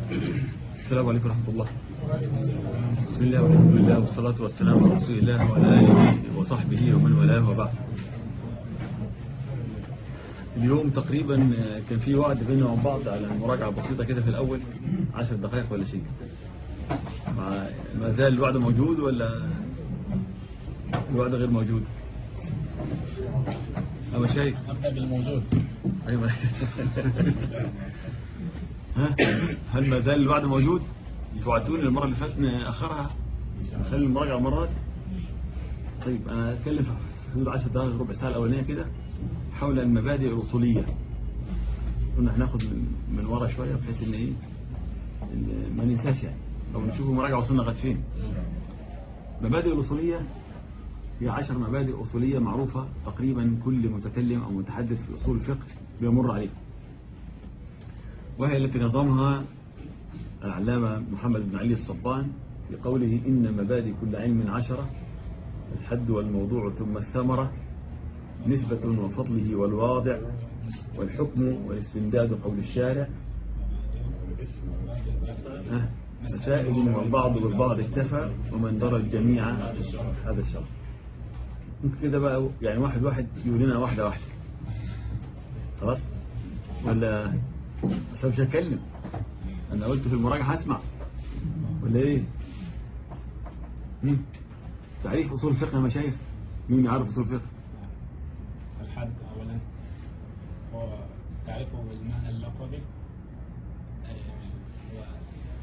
السلام عليكم ورحمة الله بسم الله والحمد لله والصلاة والسلام على رسول الله وعلى آله وصحبه ومن والاه وبعد اليوم تقريبا كان في وعد بيننا وبين بعض على مراجعة بسيطة كده في الأول عشر دقائق ولا شيء مع ما زال الوعد موجود ولا الوعد غير موجود أما شيء أبدأ بالموجود أيوة ها هل ما زال الوعد موجود توعدتوني المرة اللي فاتت نأخرها نخلي المراجعة مرات طيب أنا أتكلم في حدود 10 دقائق ربع ساعة الأولانية كده حول المبادئ الأصولية كنا هناخد من, من ورا شوية بحيث إن إيه إن ما ننساش يعني أو نشوف المراجعة وصلنا لغاية فين مبادئ الأصولية هي عشر مبادئ أصولية معروفة تقريبا كل متكلم أو متحدث في أصول الفقه بيمر عليها وهي التي نظمها العلامة محمد بن علي الصبان في قوله إن مبادئ كل علم عشرة الحد والموضوع ثم الثمرة نسبة وفضله والواضع والحكم والاستمداد قول الشارع ها، مسائل والبعض بالبعض اكتفى ومن درى الجميع هذا الشرط ممكن كده بقى يعني واحد واحد يقول لنا واحدة واحدة خلاص ولا أصلا مش هتكلم أنا قلت في المراجعة هسمع ولا إيه مم. تعريف أصول الفقه يا مشايخ مين يعرف أصول الفقه الحد أولا هو تعرفه بالمعنى اللقبي آه، هو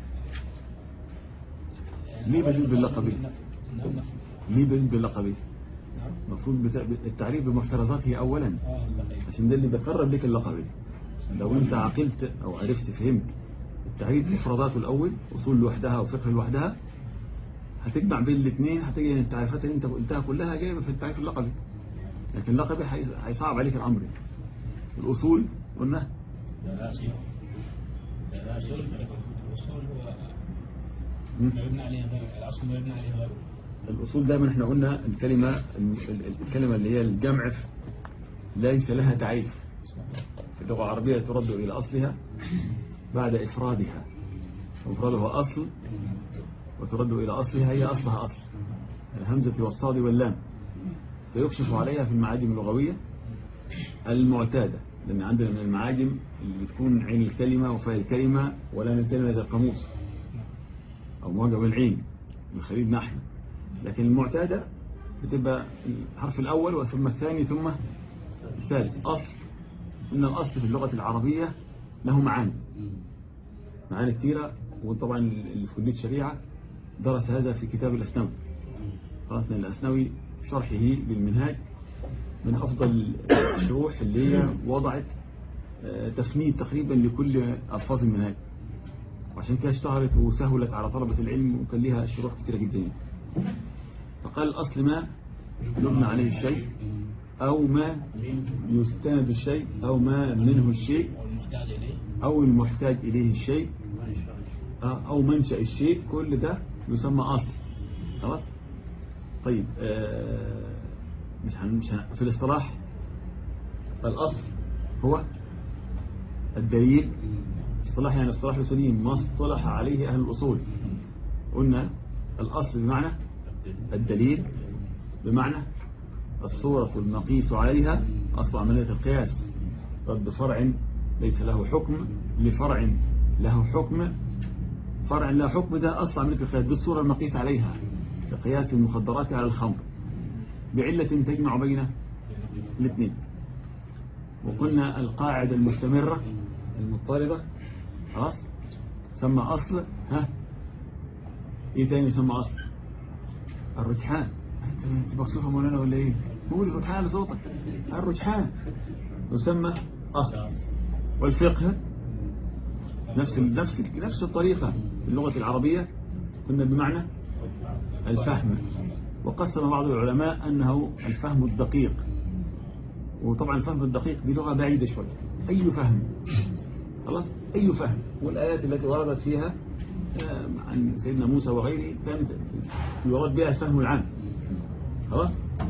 ليه بجيب باللقبي؟ نعم نعم ليه بين باللقبي نعم المفروض بتاع- التعريف بمحترزاته أولا اه صحيح عشان ده اللي بيقرب لك اللقبي لو انت عقلت او عرفت فهمت التعريف مفرداته الاول اصول لوحدها وفقه لوحدها هتجمع بين الاثنين هتجي التعريفات اللي انت قلتها كلها جايبه في التعريف اللقبي لكن اللقبي هي- هيصعب عليك الامر الاصول قلنا الأصول الأصول هو مم. ما يبنى عليه غيره الأصل ما يبنى عليه غيره الاصول دايما احنا قلنا الكلمه الكلمه اللي هي الجمع ليس لها تعريف في اللغه العربيه ترد الى اصلها بعد افرادها وافرادها اصل وترد إلى أصلها هي أصلها أصل الهمزة والصاد واللام فيكشف عليها في المعاجم اللغوية المعتادة لأن عندنا من المعاجم اللي بتكون عين الكلمة وفاء الكلمة ولام الكلمة زي القاموس أو معجم العين من خليل نحن لكن المعتادة بتبقى الحرف الأول ثم الثاني ثم الثالث أصل إن الأصل في اللغة العربية له معاني معاني كثيرة وطبعا اللي في كلية الشريعة درس هذا في كتاب الأسنوي خلاص لأن الأسنوي شرحه للمنهاج من أفضل الشروح اللي هي وضعت آه، تفنيد تقريبا لكل ألفاظ المنهاج وعشان كده اشتهرت وسهلت على طلبة العلم وكان لها شروح كثيرة جدا فقال الأصل ما يبنى عليه الشيء أو ما يستند الشيء أو ما منه الشيء والمحتاج إليه أو المحتاج إليه الشيء آه، أو منشأ الشيء كل ده يسمى أصل خلاص طيب آه، مش هن مش هن في الاصطلاح الأصل هو الدليل اصطلاح يعني اصطلاح الأصوليين ما اصطلح عليه أهل الأصول قلنا الأصل بمعنى الدليل بمعنى الصورة المقيس عليها أصل عملية القياس رد فرع ليس له حكم لفرع له حكم فرع له حكم ده أصل عملية القياس دي الصورة المقيس عليها كقياس المخدرات على الخمر بعلة تجمع بين الاثنين وقلنا القاعدة المستمرة المضطردة خلاص سمى أصل ها ايه تاني يسمى أصل الرجحان انت مكسوفة مولانا ولا ايه قول الرجحان لصوتك الرجحان يسمى أصل والفقه نفس نفس نفس الطريقة في اللغة العربية كنا بمعنى الفهم وقسم بعض العلماء أنه الفهم الدقيق وطبعا الفهم الدقيق دي لغة بعيدة شوية أي فهم خلاص أي فهم والآيات التي وردت فيها آه، عن سيدنا موسى وغيره كانت يراد بها الفهم العام خلاص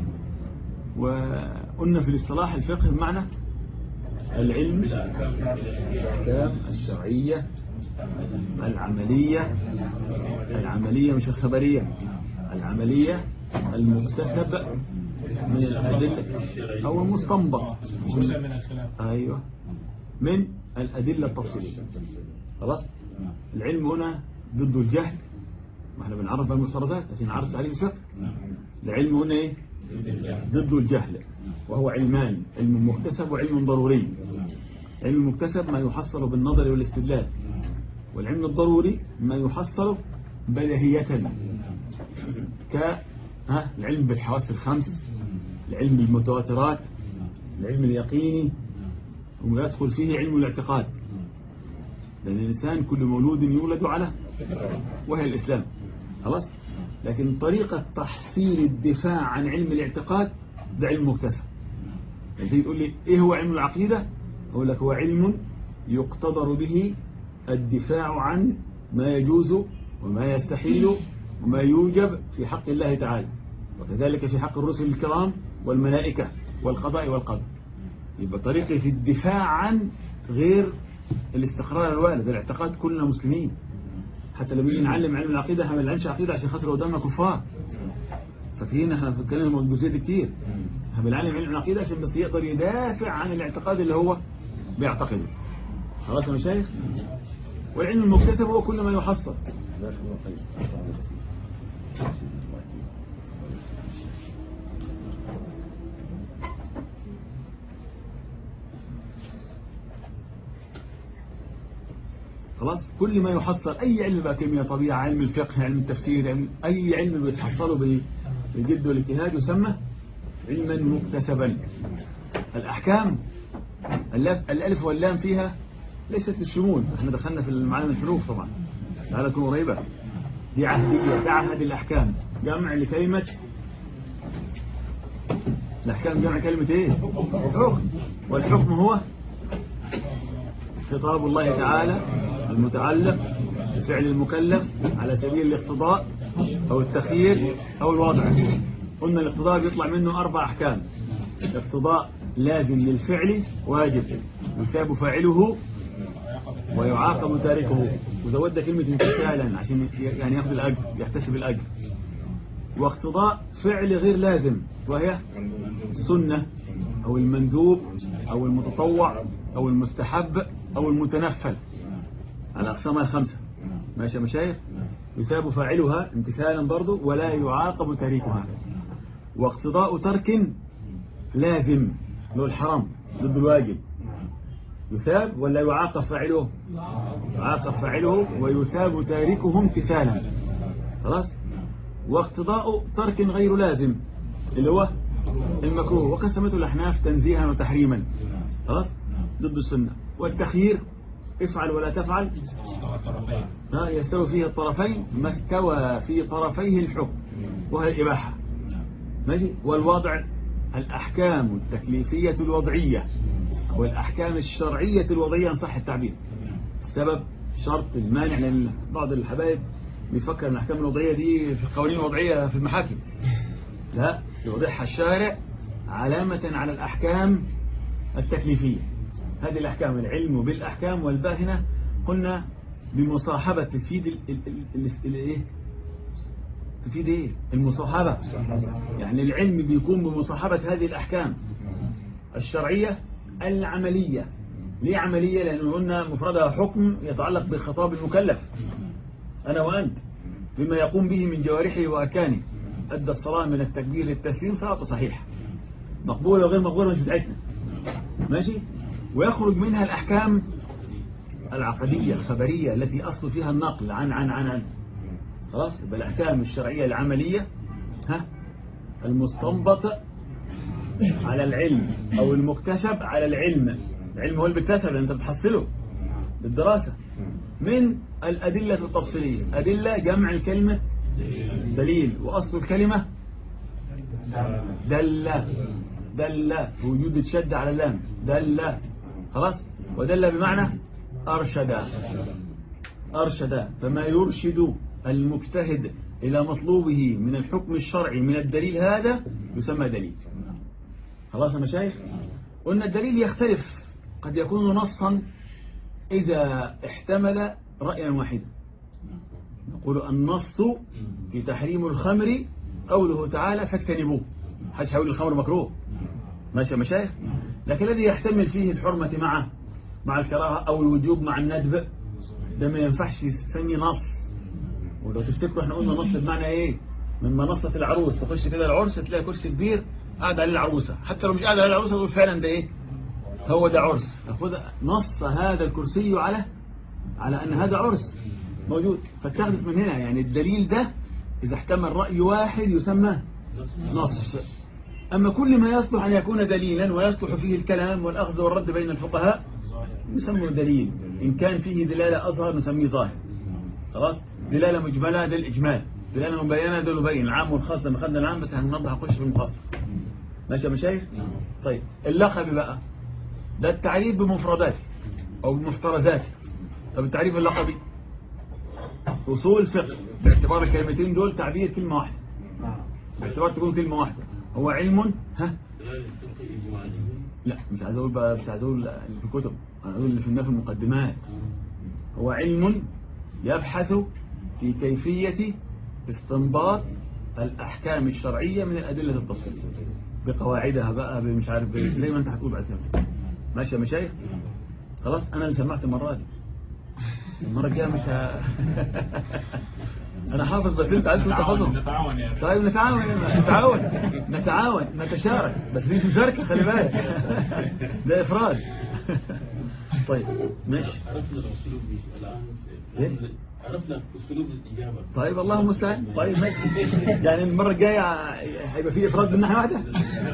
وقلنا في الاصطلاح الفقه بمعنى العلم بالأحكام الشرعية العملية العملية مش الخبرية العملية المكتسب من الأدلة أو المستنبط جزء من الخلاف أيوة من الأدلة التفصيلية خلاص العلم هنا ضد الجهل ما احنا بنعرف المفترضات بس نعرف تعريف الفقه العلم هنا ايه ضد الجهل وهو علمان علم مكتسب وعلم ضروري علم المكتسب ما يحصل بالنظر والاستدلال والعلم الضروري ما يحصل بديهية ك ها العلم بالحواس الخمس العلم بالمتواترات العلم اليقيني ويدخل فيه علم الاعتقاد لأن الإنسان كل مولود يولد على وهي الإسلام خلاص لكن طريقة تحصيل الدفاع عن علم الاعتقاد ده علم مكتسب يعني تيجي تقول لي إيه هو علم العقيدة أقول لك هو علم يقتضر به الدفاع عن ما يجوز وما يستحيل وما يوجب في حق الله تعالى وكذلك في حق الرسل الكرام والملائكة والقضاء والقدر يبقى طريقة الدفاع عن غير الاستقرار الوارد الاعتقاد كلنا مسلمين حتى لما نيجي نعلم علم العقيدة احنا ما بنعلمش عقيدة عشان خاطر قدامنا كفار فاكرين احنا بنتكلم عن الجزئيه دي كتير احنا بنعلم علم العقيدة عشان بس يقدر يدافع عن الاعتقاد اللي هو بيعتقده خلاص يا مشايخ والعلم المكتسب هو كل ما يحصل خلاص كل ما يحصل أي علم بقى كيمياء طبيعة علم الفقه علم التفسير علم أي علم بيتحصله بال- بالجد والاجتهاد يسمى علما مكتسبا الأحكام اللاف- الألف واللام فيها ليست للشمول احنا دخلنا في المعالم الحروف طبعا تعالى تكون قريبة دي عهدية تعهد الأحكام جمع لكلمة الأحكام جمع كلمة ايه حكم والحكم هو خطاب الله تعالى المتعلق بفعل المكلف على سبيل الاقتضاء أو التخيير أو الوضع قلنا الاقتضاء بيطلع منه أربع أحكام اقتضاء لازم للفعل واجب يثاب فاعله ويعاقب تاركه وزودنا كلمة امتثالا عشان يعني ياخذ الأجر يحتسب الأجر واقتضاء فعل غير لازم وهي السنة أو المندوب أو المتطوع أو المستحب أو المتنفل على أقسامها الخمسة ماشي يا مشايخ يثاب فاعلها امتثالا برضو ولا يعاقب تاركها واقتضاء ترك لازم له الحرام ضد الواجب يثاب ولا يعاقب فاعله يعاقب فاعله ويثاب تاركه امتثالا خلاص واقتضاء ترك غير لازم اللي هو المكروه وقسمته الأحناف تنزيها وتحريما خلاص ضد السنة والتخيير افعل ولا تفعل استوى الطرفين ها يستوي فيه الطرفين ما استوى في طرفيه الحكم وهي الإباحة ماشي والوضع الأحكام التكليفية الوضعية والأحكام الشرعية الوضعية إن صح التعبير السبب شرط المانع لأن بعض الحبايب بيفكر ان الأحكام الوضعية دي في القوانين الوضعية في المحاكم لا يوضعها الشارع علامة على الأحكام التكليفية هذه الأحكام العلم بالأحكام والباء هنا قلنا بمصاحبة تفيد ال ال ال ال إيه؟ تفيد إيه؟ المصاحبة يعني العلم بيكون بمصاحبة هذه الأحكام الشرعية العملية ليه عملية لأنه قلنا مفردها حكم يتعلق بخطاب المكلف أنا وأنت بما يقوم به من جوارحه وأركانه أدى الصلاة من التكبير للتسليم صلاته صحيحة مقبولة وغير مقبولة مش بتاعتنا ماشي ويخرج منها الأحكام العقدية الخبرية التي أصل فيها النقل عن عن عن عن خلاص يبقى الأحكام الشرعية العملية ها المستنبط على العلم أو المكتسب على العلم العلم هو اللي بيكتسب أنت بتحصله بالدراسة من الأدلة التفصيلية أدلة جمع الكلمة دليل وأصل الكلمة دل دل في وجود الشد على اللام دل خلاص ودل بمعنى أرشد أرشد فما يرشد المجتهد إلى مطلوبه من الحكم الشرعي من الدليل هذا يسمى دليل خلاص يا مشايخ قلنا الدليل يختلف قد يكون نصا إذا احتمل رأيا واحدا نقول النص في تحريم الخمر قوله تعالى فاجتنبوه حدش هيقول الخمر مكروه ماشي يا مشايخ لكن الذي يحتمل فيه الحرمة معه مع الكراهة أو الوجوب مع الندب ده ما ينفعش يسمي نص ولو تفتكروا احنا قلنا نص بمعنى ايه من منصة العروس تخش كده العرس تلاقي كرسي كبير قاعد عليه العروسة حتى لو مش قاعد عليه العروسة تقول فعلا ده ايه هو ده عرس تاخد نص هذا الكرسي على على ان هذا عرس موجود فاتخذت من هنا يعني الدليل ده اذا احتمل رأي واحد يسمى نص أما كل ما يصلح أن يكون دليلا ويصلح فيه الكلام والأخذ والرد بين الفقهاء نسميه دليل إن كان فيه دلالة أظهر نسميه ظاهر خلاص دلالة مجملة ده الإجمال دلالة مبينة ده المبين العام والخاص لما خدنا العام بس هنوضح نخش في المخصص ماشي يا مشايخ طيب اللقب بقى ده التعريف بمفرداته أو بمفترزاته طب التعريف اللقبي أصول فقه باعتبار الكلمتين دول تعبير كلمة واحدة باعتبار تكون كلمة واحدة هو علم ها لا مش عايز اقول بقى مش عايز اقول اللي في الكتب انا اقول اللي في النفي المقدمات هو علم يبحث في كيفية استنباط الأحكام الشرعية من الأدلة التفصيلية بقواعدها بقى مش عارف بإيه، زي ما أنت هتقول بعد كده ماشي يا مشايخ خلاص أنا اللي سمعت المرة دي المرة الجاية مش ه... أنا حافظ بس أنت عايز كنت حافظ نتعاون يعني طيب نتعاون نتعاون نتعاون نتشارك بس دي مشاركة خلي بالك ده إفراد طيب ماشي عرفنا الاسلوب الان إيه؟ عرفنا اسلوب الاجابه طيب الله المستعان طيب ماشي يعني المرة الجاية هيبقى في إفراد من ناحية واحدة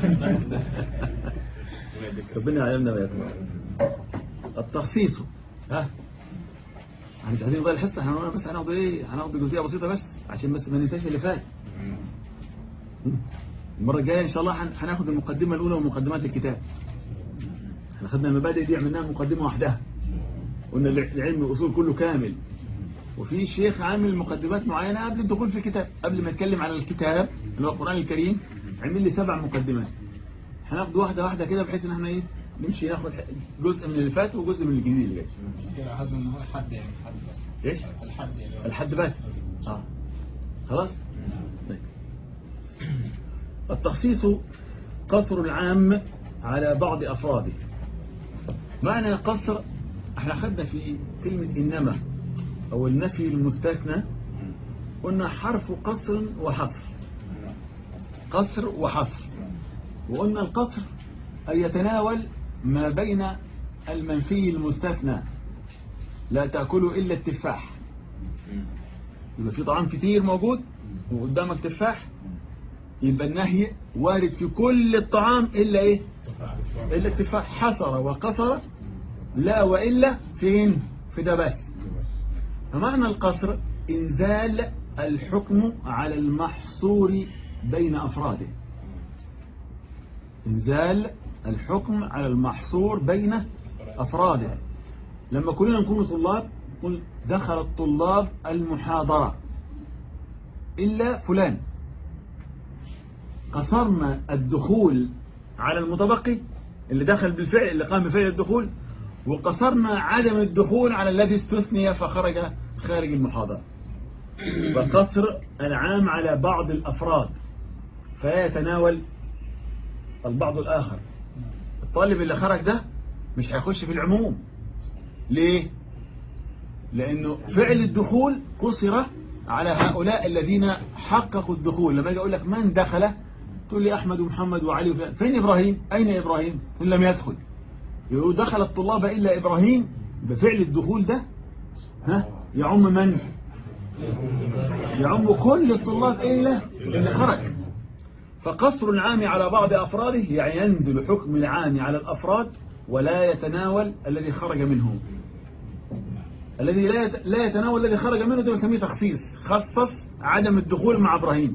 ربنا يعلمنا وياكم التخصيص ها احنا مش عايزين نضيع الحصة احنا هنقول بس هناخد ايه هناخد جزئية بسيطة بس عشان بس ما ننساش اللي فات المرة الجاية ان شاء الله هن- هناخد المقدمة الأولى ومقدمات الكتاب احنا خدنا المبادئ دي عملناها مقدمة واحدة قلنا الع- العلم الأصول كله كامل وفي شيخ عامل مقدمات معينة قبل الدخول في الكتاب قبل ما يتكلم على الكتاب اللي هو القرآن الكريم عمل لي سبع مقدمات هناخد واحدة واحدة كده بحيث ان احنا ايه نمشي ناخد جزء من اللي فات وجزء من الجديد اللي جاي كده حاسس ان هو الحد يعني الحد بس ايش الحد يعني الحد بس اه خلاص طيب. التخصيص قصر العام على بعض أفراده معنى قصر احنا خدنا في كلمة إنما أو النفي المستثنى قلنا حرف قصر وحصر قصر وحصر وقلنا القصر أن يتناول ما بين المنفي المستثنى لا تأكلوا إلا التفاح يبقى في طعام كتير موجود وقدامك تفاح يبقى النهي وارد في كل الطعام إلا إيه إلا التفاح حصر وقصر لا وإلا فين في ده بس فمعنى القصر إنزال الحكم على المحصور بين أفراده إنزال الحكم على المحصور بين أفراده لما كلنا نكون طلاب قل دخل الطلاب المحاضرة إلا فلان قصرنا الدخول على المتبقي اللي دخل بالفعل اللي قام بفعل الدخول وقصرنا عدم الدخول على الذي استثني فخرج خارج المحاضرة وقصر العام على بعض الأفراد فلا يتناول البعض الآخر الطالب اللي خرج ده مش هيخش في العموم ليه لأنه فعل الدخول قصر على هؤلاء الذين حققوا الدخول لما يجي أقول لك من دخل تقول لي أحمد ومحمد وعلي وفلان فين إبراهيم أين إبراهيم إن لم يدخل يقول دخل الطلاب إلا إبراهيم بفعل الدخول ده ها يعم من يعم كل الطلاب إلا اللي خرج فقصر العام على بعض أفراده يعني ينزل حكم العام على الأفراد ولا يتناول الذي خرج منه الذي لا يت- لا يتناول الذي خرج منه ده بنسميه تخصيص خصص عدم الدخول مع إبراهيم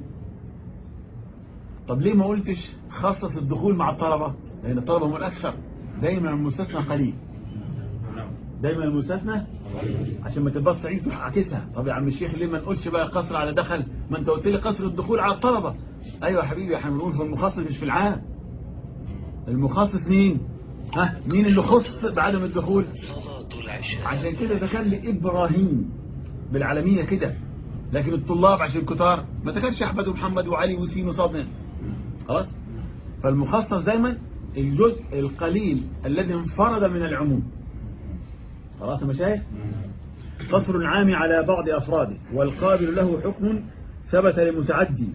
طب ليه ما قلتش خصص الدخول مع الطلبة لأن الطلبة هم الأكثر دايما المستثنى قليل دايما المستثنى عشان ما تبقى صعيد تروح عاكسها طب يا عم الشيخ ليه ما نقولش بقى قصر على دخل ما انت قلت لي قصر الدخول على الطلبة ايوه يا حبيبي احنا بنقول في المخصص مش في العام المخصص مين ها مين اللي خص بعدم الدخول عشان كده ذكر لي إبراهيم بالعالمية كده لكن الطلاب عشان الكتار ما ذكرش أحمد ومحمد وعلي وسين وصاد خلاص فالمخصص دايما الجزء القليل الذي انفرد من العموم خلاص يا مشايخ قصر العام على بعض أفراده والقابل له حكم ثبت لمتعدي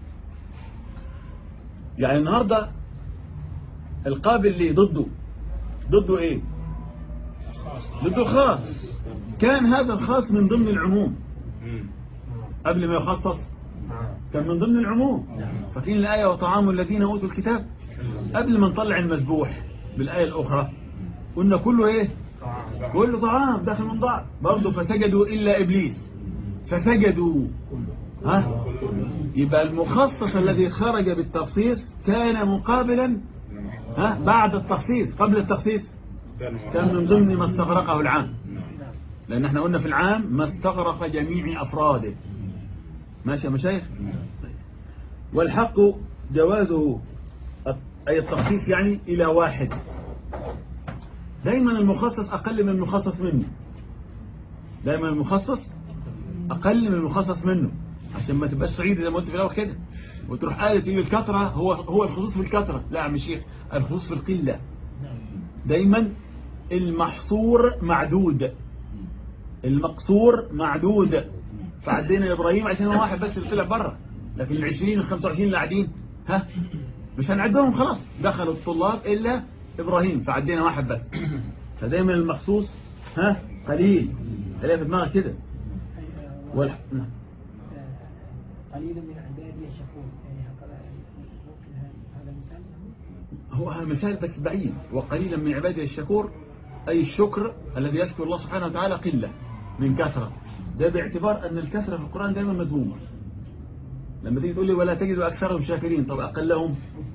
يعني النهاردة القابل ليه ضده ضده ايه ضده الخاص كان هذا الخاص من ضمن العموم قبل ما يخصص كان من ضمن العموم فاكرين الآية وطعام الذين أوتوا الكتاب قبل ما نطلع المذبوح بالآية الأخرى قلنا كله إيه كله طعام داخل من بعض برضه فسجدوا إلا إبليس فسجدوا ها يبقى المخصص الذي خرج بالتخصيص كان مقابلا ها بعد التخصيص قبل التخصيص كان من ضمن ما استغرقه العام لأن احنا قلنا في العام ما استغرق جميع أفراده ماشي يا مشايخ والحق جوازه أي التخصيص يعني إلى واحد دايما المخصص أقل من المخصص منه دايما المخصص أقل من المخصص منه عشان ما تبقاش صعيدي زي ما قلت في الأول كده وتروح قالت إن الكثرة هو هو الخصوص في الكثرة لا يا عم الشيخ الخصوص في القلة دايما المحصور معدود المقصور معدود فعدينا إبراهيم عشان هو واحد بس اللي طلع بره لكن ال 20 وال 25 اللي قاعدين ها مش هنعدهم خلاص دخلوا الطلاب إلا إبراهيم فعدينا واحد بس فدايما المخصوص ها قليل خليها في دماغك كده والح... نعم. قليل من عبادي الشكور يعني هكذا ممكن هذا مثال هو مثال بس بعيد وقليلا من عباده الشكور أي الشكر الذي يشكر الله سبحانه وتعالى قلة من كثرة ده باعتبار أن الكثرة في القرآن دائما مذمومة لما تيجي تقول لي ولا تجد أكثرهم شاكرين طب أقلهم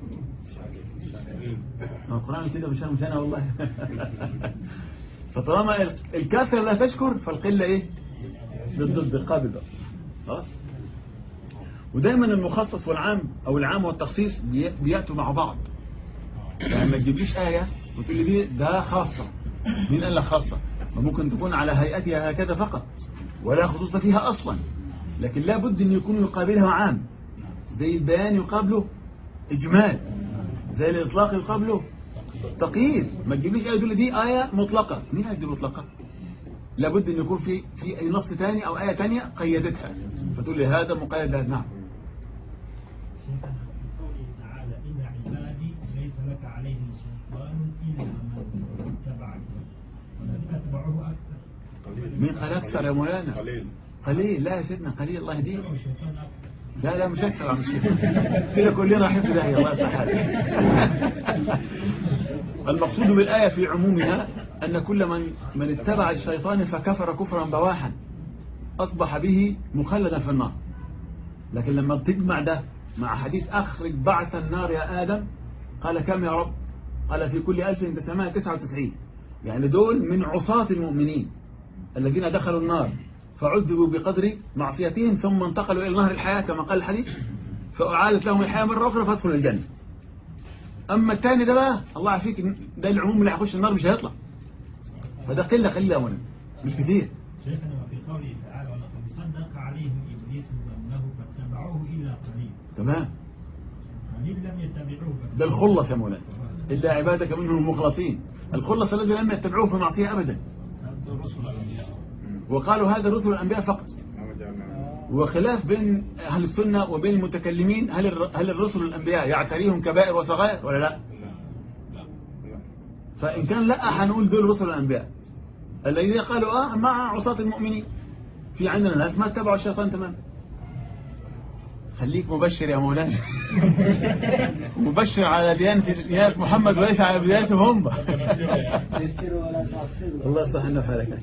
القرآن كده مش أنا مش أنا والله فطالما الكثرة لا تشكر فالقلة إيه بالضد القابل بقى خلاص ودايما المخصص والعام أو العام والتخصيص بي- بيأتوا مع بعض يعني ما تجيبليش آية وتقول لي دي ده خاصة مين قال لك خاصة ممكن تكون على هيئتها هكذا فقط ولا خصوص فيها أصلا لكن لا بد أن يكون يقابلها عام زي البيان يقابله إجمال زي الإطلاق يقابله تقييد ما تجيبليش آية تقول لي دي آية مطلقة مين قال دي مطلقة لابد أن يكون في في أي نص ثاني أو آية ثانية قيدتها فتقول لي هذا مقيد بهذا نعم شيخنا في قوله تعالى إن عبادي ليس لك عليهم سلطان إلا من اتبعك والذين اتبعوه أكثر مين قال أكثر يا مولانا قليل قليل لا يا سيدنا قليل الله يهديك اتبعوا الشيطان أكثر لا لا مش أكثر عم الشيخ كده كلنا رايحين في داهية الله يصلح حالك المقصود بالآية في عمومها أن كل من من اتبع الشيطان فكفر كفرا بواحا أصبح به مخلدا في النار لكن لما تجمع ده مع حديث أخرج بعث النار يا آدم قال كم يا رب قال في كل 1999 يعني دول من عصاة المؤمنين الذين دخلوا النار فعذبوا بقدر معصيتهم ثم انتقلوا إلى نهر الحياة كما قال الحديث فأعادت لهم الحياة مرة أخرى فادخلوا الجنة أما الثاني ده بقى الله يعافيك ده العموم اللي هيخش النار مش هيطلع فده قلة قليلة أولا مش كتير شيخنا وفي قوله تعالى ولقد صدق عليهم إبليس ظنه فاتبعوه إلا قليل تمام قليل لم يتبعوه فاتبعوه. ده الخلص يا مولانا إلا عبادك منهم المخلصين الخلص الذي لم يتبعوه في معصية أبدا رسل الأنبياء وقالوا هذا رسل الأنبياء فقط ما وجعلنا وخلاف بين أهل السنة وبين المتكلمين هل الر- هل الرسل الأنبياء يعتريهم كبائر وصغائر ولا لا لا لا لا فإن كان لا هنقول دول رسل الأنبياء الذين قالوا آه مع عصاة المؤمنين في عندنا ناس ما اتبعوا الشيطان تمام خليك مبشر يا مولانا مبشر على ديانة ديانة محمد وليس على ديانتهم هم يسروا ولا تعصروا الله يصلح لنا حالك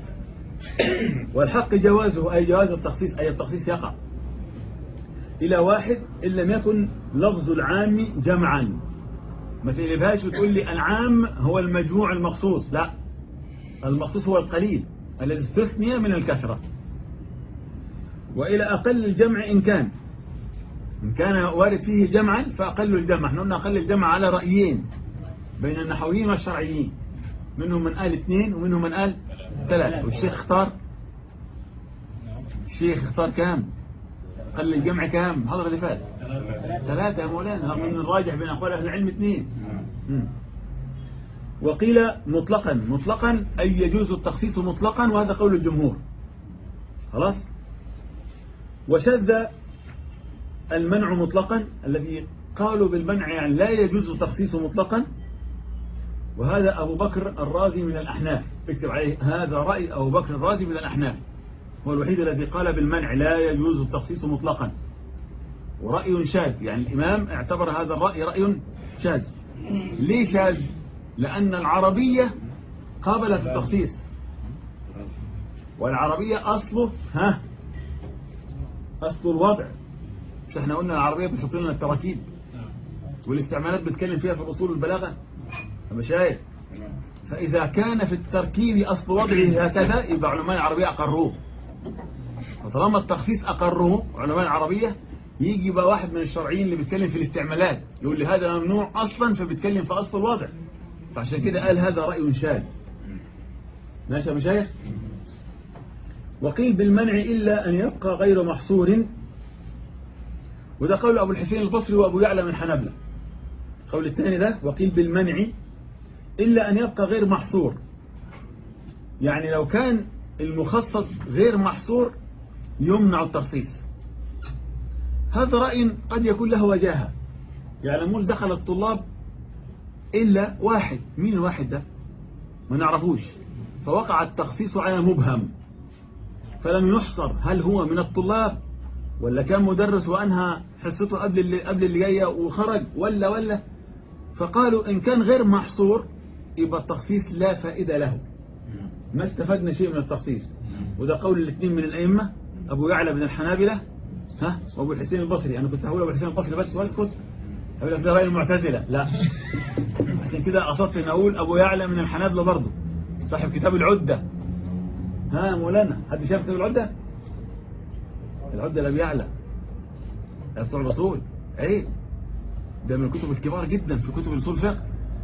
والحق جوازه أي جواز التخصيص أي التخصيص يقع إلى واحد إن لم يكن لفظ العام جمعا ما تقلبهاش وتقول لي العام هو المجموع المخصوص لا المخصوص هو القليل الذي استثني من الكثرة وإلى أقل الجمع إن كان إن كان وارد فيه جمعا فأقل الجمع احنا قلنا أقل الجمع على رأيين بين النحويين والشرعيين منهم من قال اثنين ومنهم من قال ثلاثة والشيخ اختار الشيخ اختار كام قال لي الجمع كام الحضرة اللي فات ثلاثة يا مولانا رغم ان الراجح بين اقوال اهل العلم اثنين مم. وقيل مطلقا مطلقا أي يجوز التخصيص مطلقا وهذا قول الجمهور خلاص وشذ المنع مطلقا الذي قالوا بالمنع يعني لا يجوز التخصيص مطلقا وهذا أبو بكر الرازي من الأحناف اكتب عليه هذا رأي أبو بكر الرازي من الأحناف هو الوحيد الذي قال بالمنع لا يجوز التخصيص مطلقا ورأي شاذ يعني الإمام اعتبر هذا الرأي رأي شاذ ليه شاذ لأن العربية قابلت التخصيص والعربية أصله ها أصل الوضع مش احنا قلنا العربية بتحط لنا التراكيب والاستعمالات بتتكلم فيها في أصول البلاغة أما شايف فإذا كان في التركيب أصل وضعه هكذا يبقى علماء العربية أقروه فطالما التخصيص أقروه علماء العربية يجي بقى واحد من الشرعيين اللي بيتكلم في الاستعمالات يقول لي هذا ممنوع أصلا فبيتكلم في أصل الوضع فعشان كده قال هذا رأي شاذ ماشي يا مشايخ وقيل بالمنع إلا أن يبقى غير محصور وده قول أبو الحسين البصري وأبو يعلى من حنبلة قول الثاني ده وقيل بالمنع إلا أن يبقى غير محصور يعني لو كان المخصص غير محصور يمنع التخصيص هذا رأي قد يكون له وجاهة يعلمون دخل الطلاب إلا واحد مين الواحد ده ما نعرفوش فوقع التخصيص على مبهم فلم يحصر هل هو من الطلاب ولا كان مدرس وأنهى حصته قبل اللي, قبل اللي جاية وخرج ولا ولا فقالوا إن كان غير محصور يبقى التخصيص لا فائدة له ما استفدنا شيء من التخصيص وده قول الاثنين من الأئمة أبو يعلى بن الحنابلة ها وأبو الحسين البصري أنا كنت هقول أبو الحسين البصري بس واسكت أقول لك ده رأي المعتزلة لا عشان كده قصدت ان اقول ابو يعلى من الحنابلة برضه صاحب كتاب العدة ها مولانا حد شاف كتاب العدة العدة لابي يعلى بتوع الاصول عيب ده من الكتب الكبار جدا في كتب الاصول فقه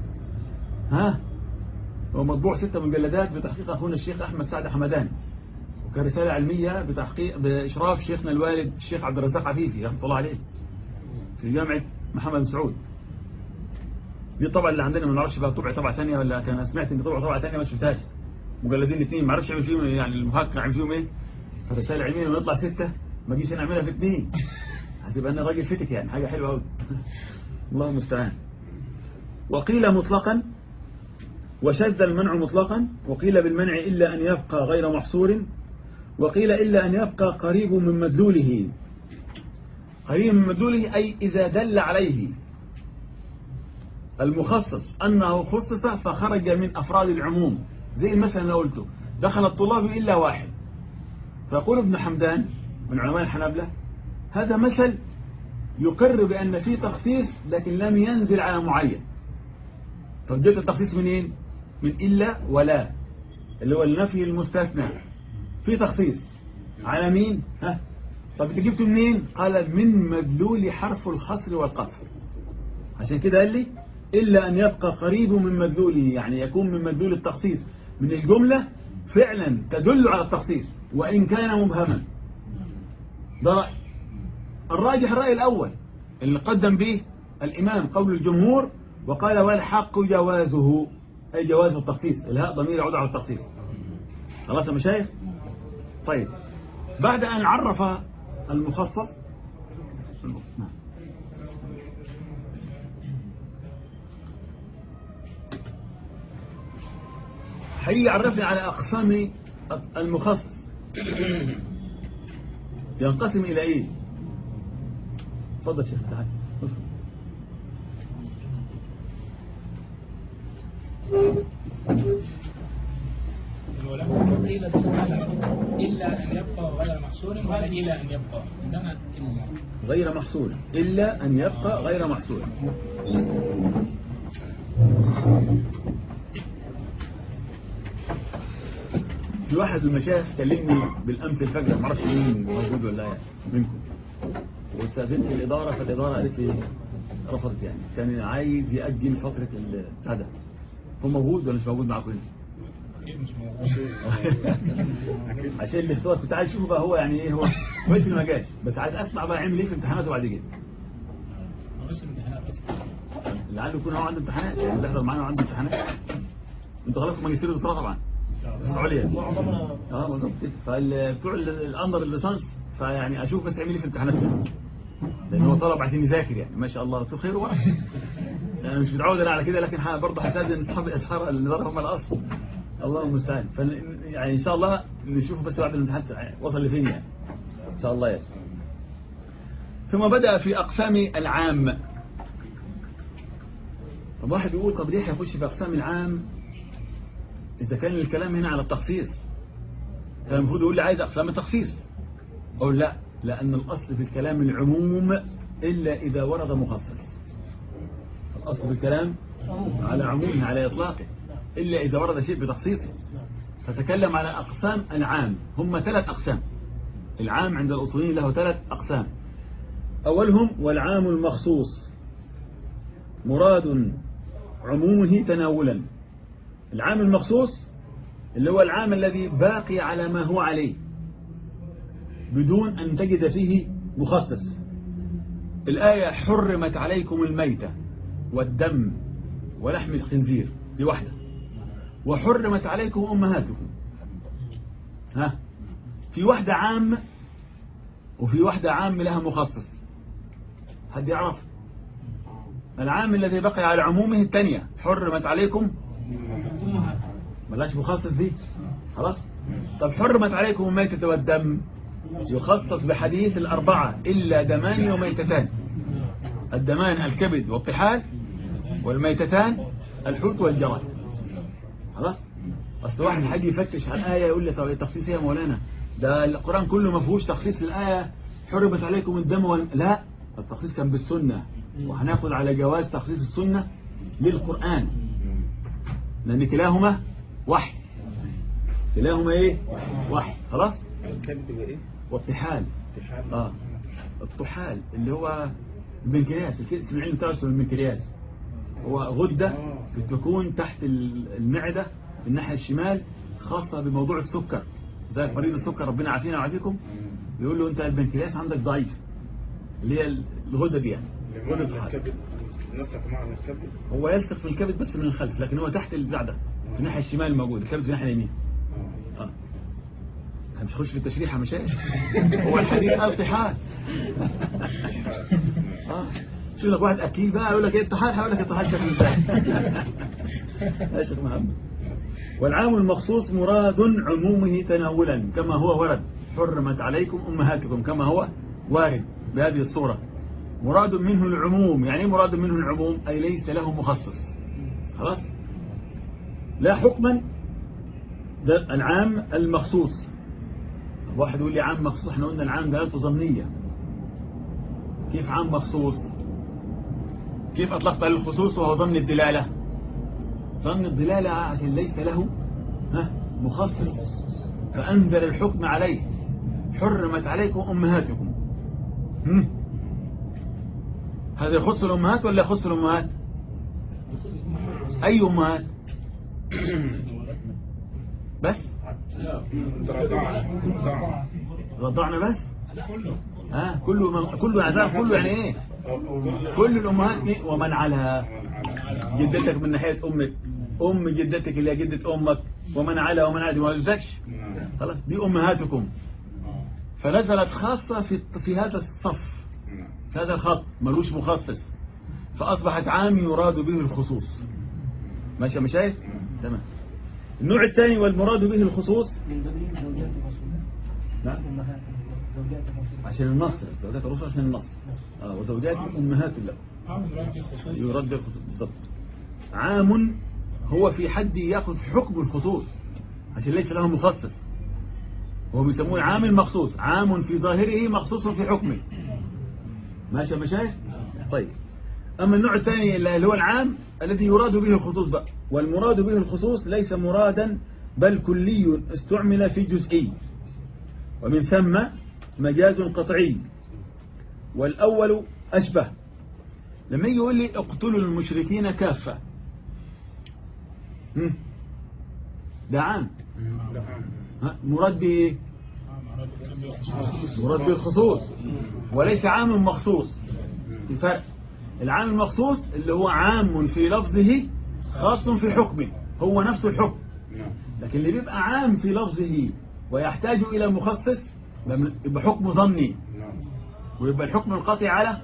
ها هو مطبوع ستة مجلدات بتحقيق اخونا الشيخ احمد سعد حمدان وكان رسالة علمية بتحقيق باشراف شيخنا الوالد الشيخ عبد الرزاق عفيفي رحمه الله عليه في جامعة محمد بن سعود دي طبعا اللي عندنا ما نعرفش بقى طبع طبعة ثانيه ولا كان سمعت ان طبع طبعة ثانيه ما شفتهاش مجلدين الاثنين ما اعرفش يعمل فيهم يعني المحقق يعمل فيهم ايه فرسالة علمية لما يطلع ستة ما اجيش انا اعملها في اثنين هتبقى انا راجل فتك يعني حاجة حلوة قوي الله المستعان وقيل مطلقا وشذ المنع مطلقا وقيل بالمنع إلا أن يبقى غير محصور وقيل إلا أن يبقى قريب من مدلوله قريب من مدلوله أي إذا دل عليه المخصص أنه خصص فخرج من أفراد العموم زي المثل اللي قلته دخل الطلاب إلا واحد فيقول ابن حمدان من علماء الحنابلة هذا مثل يقر بأن فيه تخصيص لكن لم ينزل على معين طب جبت التخصيص منين من إلا ولا اللي هو النفي المستثنى في تخصيص على مين ها طب انت جبته منين قال من مدلول حرف الخصر والقصر عشان كده قال لي إلا أن يبقى قريب من مدلوله يعني يكون من مدلول التخصيص من الجملة فعلا تدل على التخصيص وإن كان مبهما ده رأي الراجح الرأي الأول اللي قدم به الإمام قول الجمهور وقال والحق جوازه أي جواز التخصيص الهاء ضمير يعود على التخصيص خلاص يا مشايخ طيب بعد أن عرف المخصص نعم هيجي يعرفني على أقسام المخصص ينقسم إلى إيه تفضل شيخ تعال قيل بالمنع إلا أن يبقى غير محصور ولا إلى أن يبقى إنما إلا غير محصول إلا أن يبقى غير محصول في واحد من المشايخ كلمني بالأمس الفجر ما اعرفش مين موجود ولا يعني منكم واستاذنت الإدارة فالإدارة قالت لي رفضت يعني كان عايز يأجل فترة الغدا هو موجود ولا مش موجود معاكم هنا؟ اكيد مش موجود عشان الاستاذ كنت عايز اشوفه بقى هو يعني ايه هو كويس انه ما جاش بس عايز اسمع بقى عمل ايه في امتحاناته بعد كده مش امتحانات بس لعله يكون هو عنده امتحانات يعني تحضر معانا وعنده امتحانات انتوا غلطكم ماجستير ودكتوراه طبعا بس عليا معظمنا اه بالظبط كده فبتوع الاندر الليسانس فيعني اشوف بس عمل ايه في امتحاناته لان هو طلب عشان يذاكر يعني ما شاء الله خير وقت يعني مش متعود انا على كده لكن ح- برضه حساد ان اصحاب الاشهار النظر هم الاصل الله المستعان ف يعني ان شاء الله نشوف بس بعد الامتحان وصل لفين يعني ان شاء الله يس ثم بدا في اقسام العام طب واحد يقول طب ليه هيخش في اقسام العام اذا كان الكلام هنا على التخصيص كان المفروض يقول لي عايز اقسام التخصيص اقول لا لان الاصل في الكلام العموم الا اذا ورد مخصص الأصل في الكلام على عمومه على إطلاقه إلا إذا ورد شيء بتخصيصه فتكلم على أقسام العام هم ثلاث أقسام العام عند الأصوليين له ثلاث أقسام أولهم والعام المخصوص مراد عمومه تناولا العام المخصوص اللي هو العام الذي باقي على ما هو عليه بدون أن تجد فيه مخصص الآية حرمت عليكم الميتة والدم ولحم الخنزير دي واحدة وحرمت عليكم أمهاتكم ها في واحدة عام وفي واحدة عام لها مخصص حد يعرف العام الذي بقي على عمومه الثانية حرمت عليكم ملاش مخصص دي خلاص طب حرمت عليكم الميتة والدم يخصص بحديث الأربعة إلا دمان وميتتان الدمان الكبد والطحال والميتتان الحوت والجراد خلاص اصل واحد حاجي يفتش على الآية يقول لي طب التخصيص ايه يا مولانا ده القرآن كله ما فيهوش تخصيص للآية حرمت عليكم الدم وال... لا التخصيص كان بالسنة وهناخد على جواز تخصيص السنة للقرآن لأن كلاهما وحي كلاهما ايه وحي خلاص الكبد وايه؟ والطحال اتحاد اه الطحال اللي هو البنكرياس اسم العلم بتاعه اسمه البنكرياس هو غدة بتكون تحت ال- المعدة في الناحية الشمال خاصة بموضوع السكر زي مريض السكر ربنا عافينا وعافيكم بيقول له انت البنكرياس عندك ضعيف اللي هي الغدة دي يعني غدة لمعنى الطحال الكبد نسق معنى الكبد هو يلصق في الكبد بس من الخلف لكن هو تحت البتاع ده في الناحية الشمال موجود الكبد في الناحية اليمين اه اه مش هنخش في التشريح يا مشايخ هو الحديث قال طحال اه شو لك واحد اكيل بقى يقول لك ايه الطحال هقول لك الطحال شكله ازاي يا شيخ محمد والعام المخصوص مراد عمومه تناولا كما هو ورد حرمت عليكم امهاتكم كما هو وارد بهذه الصورة مراد منه العموم يعني ايه مراد منه العموم اي ليس له مخصص خلاص لا حكما ده العام المخصوص واحد يقول لي عام مخصوص احنا قلنا العام دلالته ضمنية كيف عام مخصوص كيف أطلقت على الخصوص وهو ضمن الدلالة ضمن الدلالة عشان ليس له ها مخصص فأنزل الحكم عليه حرمت عليكم أمهاتكم هم؟ هذا يخص الأمهات ولا يخص الأمهات أي أمهات بس رضاعة رضاعة رضعنا بس ها كله من كله عذاب كله يعني ايه كل الامهات مين؟ ومن على جدتك من ناحيه امك ام جدتك اللي هي جده امك ومن على ومن على دي ما يجوزكش خلاص دي امهاتكم فنزلت خاصه في في هذا الصف في هذا الخط ملوش مخصص فاصبحت عام يراد به الخصوص ماشي يا مشايخ تمام النوع الثاني والمراد به الخصوص من ضمنهم زوجات الرسول نعم أمهات زوجات الرسول عشان النص زوجات الرسل عشان النص آه وزوجات أمهات له عام يراد الخصوص يرد الخصوص بالضبط عام هو في حد ياخذ حكم الخصوص عشان ليس له مخصص هو بيسموه العام المخصوص عام في ظاهره مخصوص في حكمه ماشي يا مشايخ طيب أما النوع الثاني اللي هو العام الذي يراد به الخصوص بقى والمراد به الخصوص ليس مرادا بل كلي استعمل في جزئي ومن ثم مجاز قطعي والأول أشبه لما يجي يقول لي اقتلوا المشركين كافة هم؟ ده عام ده عام ها؟ مراد به ايه آه، مراد بالخصوص. مراد به الخصوص وليس عام مخصوص في فرق العام المخصوص اللي هو عام في لفظه خاص في حكمه هو نفس الحكم نعم لكن اللي بيبقى عام في لفظه ويحتاج إلى مخصص يبقى حكم ظني نعم ويبقى الحكم القطعي على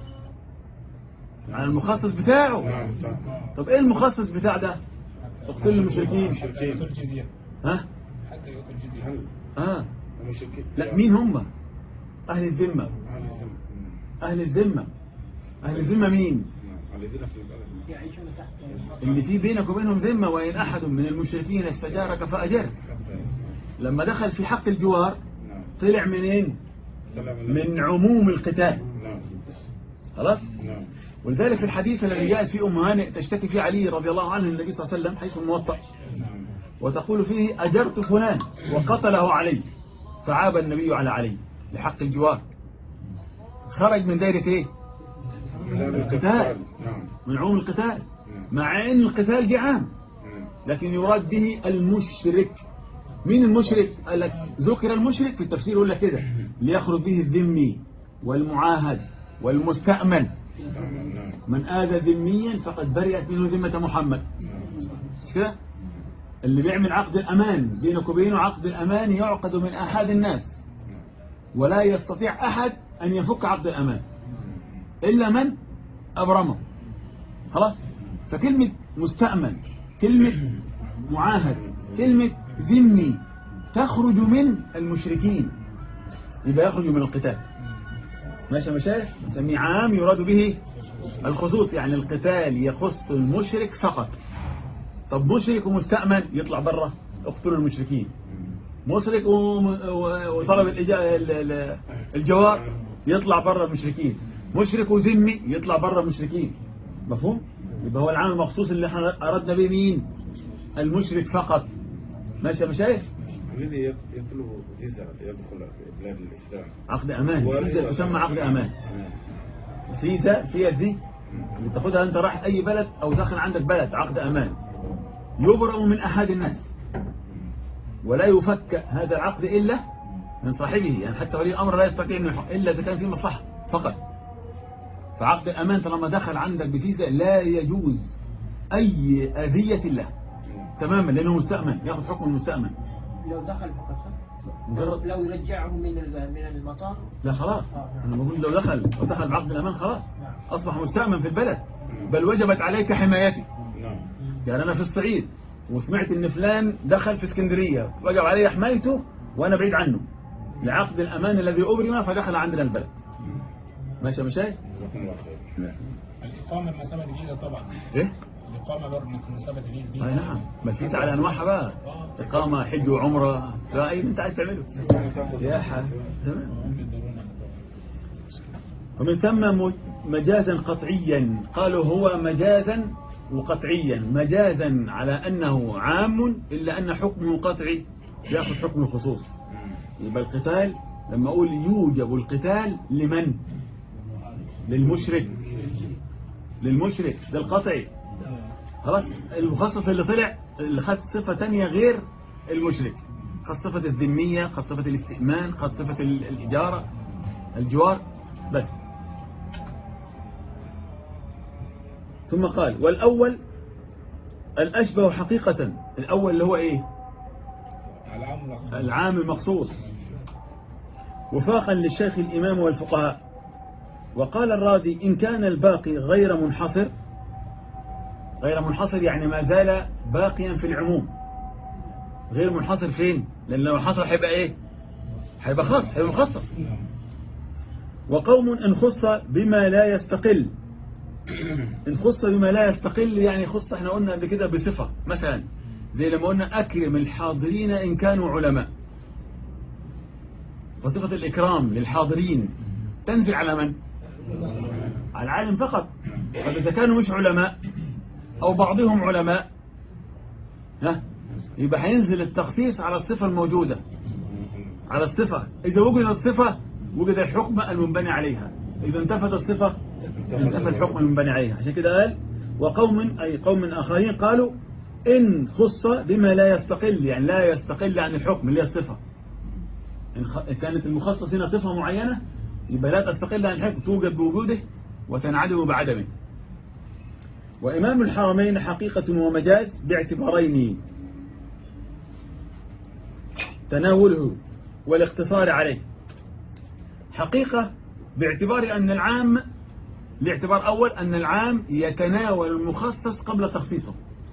على المخصص بتاعه نعم صح طب ايه المخصص بتاع ده اقتل المشركين حتى يؤتوا الجزية ها حتى يؤتوا الجزية هل اه المشركين لا مين هم اهل الذمه أهل الذمة. اهل الذمه اهل الذمه مين نعم الذين في البلد يعيشون تحت اللي في بينك وبينهم ذمه وان احد من المشركين استجارك فاجره حتى لما دخل في حق الجوار نعم طلع منين سلام من عموم القتال نعم خلاص نعم ولذلك في الحديث الذي جاءت فيه أم هانئ تشتكي فيه علي رضي الله عنه النبي صلى الله عليه وسلم حيث الموطأ نعم وتقول فيه أجرت فلان وقتله علي فعاب النبي على علي لحق الجوار خرج من دائرة ايه سلام القتال. نعم من عموم القتال نعم مع ان القتال دي عام نعم لكن يراد به المشرك مين المشرك قال لك ذكر المشرك في التفسير يقول لك كده ليخرج به الذمي والمعاهد والمستأمن نعم نعم من آذى ذميا فقد برئت منه ذمة محمد نعم مش كده اللي بيعمل عقد الأمان بينك وبينه عقد الأمان يعقد من أحد الناس ولا يستطيع أحد أن يفك عقد الأمان إلا من أبرمه خلاص فكلمة مستأمن كلمة معاهد كلمة ذمي تخرج من المشركين يبقى يخرج من القتال ماشي يا مشايخ نسميه عام يراد به الخصوص يعني القتال يخص المشرك فقط طب مشرك ومستأمن يطلع بره اقتلوا المشركين مشرك وم- و- وطلب الإجا- ال- ال- الجوار يطلع بره المشركين مشرك وذمي يطلع بره المشركين مفهوم يبقى هو العام المخصوص اللي احنا أردنا به مين المشرك فقط ماشي يا مشايخ الذي يطلب فيزا يدخل بلاد الإسلام عقد أمان فيزا تسمى عقد أمان فيزا فيز دي اللي تاخدها أنت رايح أي بلد أو داخل عندك بلد عقد أمان يبرأ من أحد الناس ولا يفك هذا العقد إلا من صاحبه يعني حتى ولي الأمر لا يستطيع أن يحق إلا إذا كان فيه مصلحة فقط فعقد الأمان طالما دخل عندك بفيزا لا يجوز أي أذية له تماما لأنه مستأمن ياخذ حكم المستأمن لو دخل فقط صح؟ مجرد- لو يرجعه من ال- من المطار لا خلاص أنا بقول لو دخل لو دخل بعقد الأمان خلاص نعم. أصبح مستأمن في البلد بل وجبت عليك حمايتي نعم يعني أنا في الصعيد وسمعت إن فلان دخل في اسكندرية وجب علي حمايته وأنا بعيد عنه لعقد الأمان الذي أبرم فدخل عندنا البلد ماشي يا مشايخ جزاكم الله خير الإقامة المسافة الجديدة طبعا إيه الإقامة برضه المسافة الجديدة أي نعم بل في على أنواعها بقى إقامة حج وعمرة فأي أنت عايز تعمله سياحة تمام ومن ثم م- مجازا قطعيا قالوا هو مجازا وقطعيا مجازا على أنه عام إلا أن حكمه قطعي يأخذ حكم الخصوص يبقى القتال لما أقول يوجب القتال لمن للمشرك للمشرك ده القطعي خلاص المخصص اللي طلع اللي خد صفة تانية غير المشرك خد صفة الذمية خد صفة الاستئمان خد صفة ال- الإجارة الجوار بس ثم قال والأول الأشبه حقيقة الأول اللي هو إيه العام والأخص. العام المخصوص وفاقا للشيخ الإمام والفقهاء وقال الرازي إن كان الباقي غير منحصر غير منحصر يعني ما زال باقيا في العموم غير منحصر فين لأن لو انحصر هيبقى إيه هيبقى خاص هيبقى مخصص وقوم إن خص بما لا يستقل إن خص بما لا يستقل يعني خص احنا قلنا قبل كده بصفة مثلا زي لما قلنا أكرم الحاضرين إن كانوا علماء وصفة الإكرام للحاضرين تنزل على من؟ على العالم فقط طب إذا كانوا مش علماء أو بعضهم علماء ها يبقى هينزل التخصيص على الصفة الموجودة على الصفة إذا وجدت الصفة وجد الحكم المنبني عليها إذا انتفت الصفة انتفى الحكم المنبني عليها عشان كده قال وقوم أي قوم آخرين قالوا إن خص بما لا يستقل يعني لا يستقل عن الحكم اللي هي الصفة إن خ- كانت المخصص هنا صفة معينة يبقى لا تستقل عن الحكم توجد بوجوده وتنعدم بعدمه وإمام الحرمين حقيقة ومجاز باعتبارين تناوله والاقتصار عليه حقيقة باعتبار أن العام لاعتبار أول أن العام يتناول المخصص قبل تخصيصه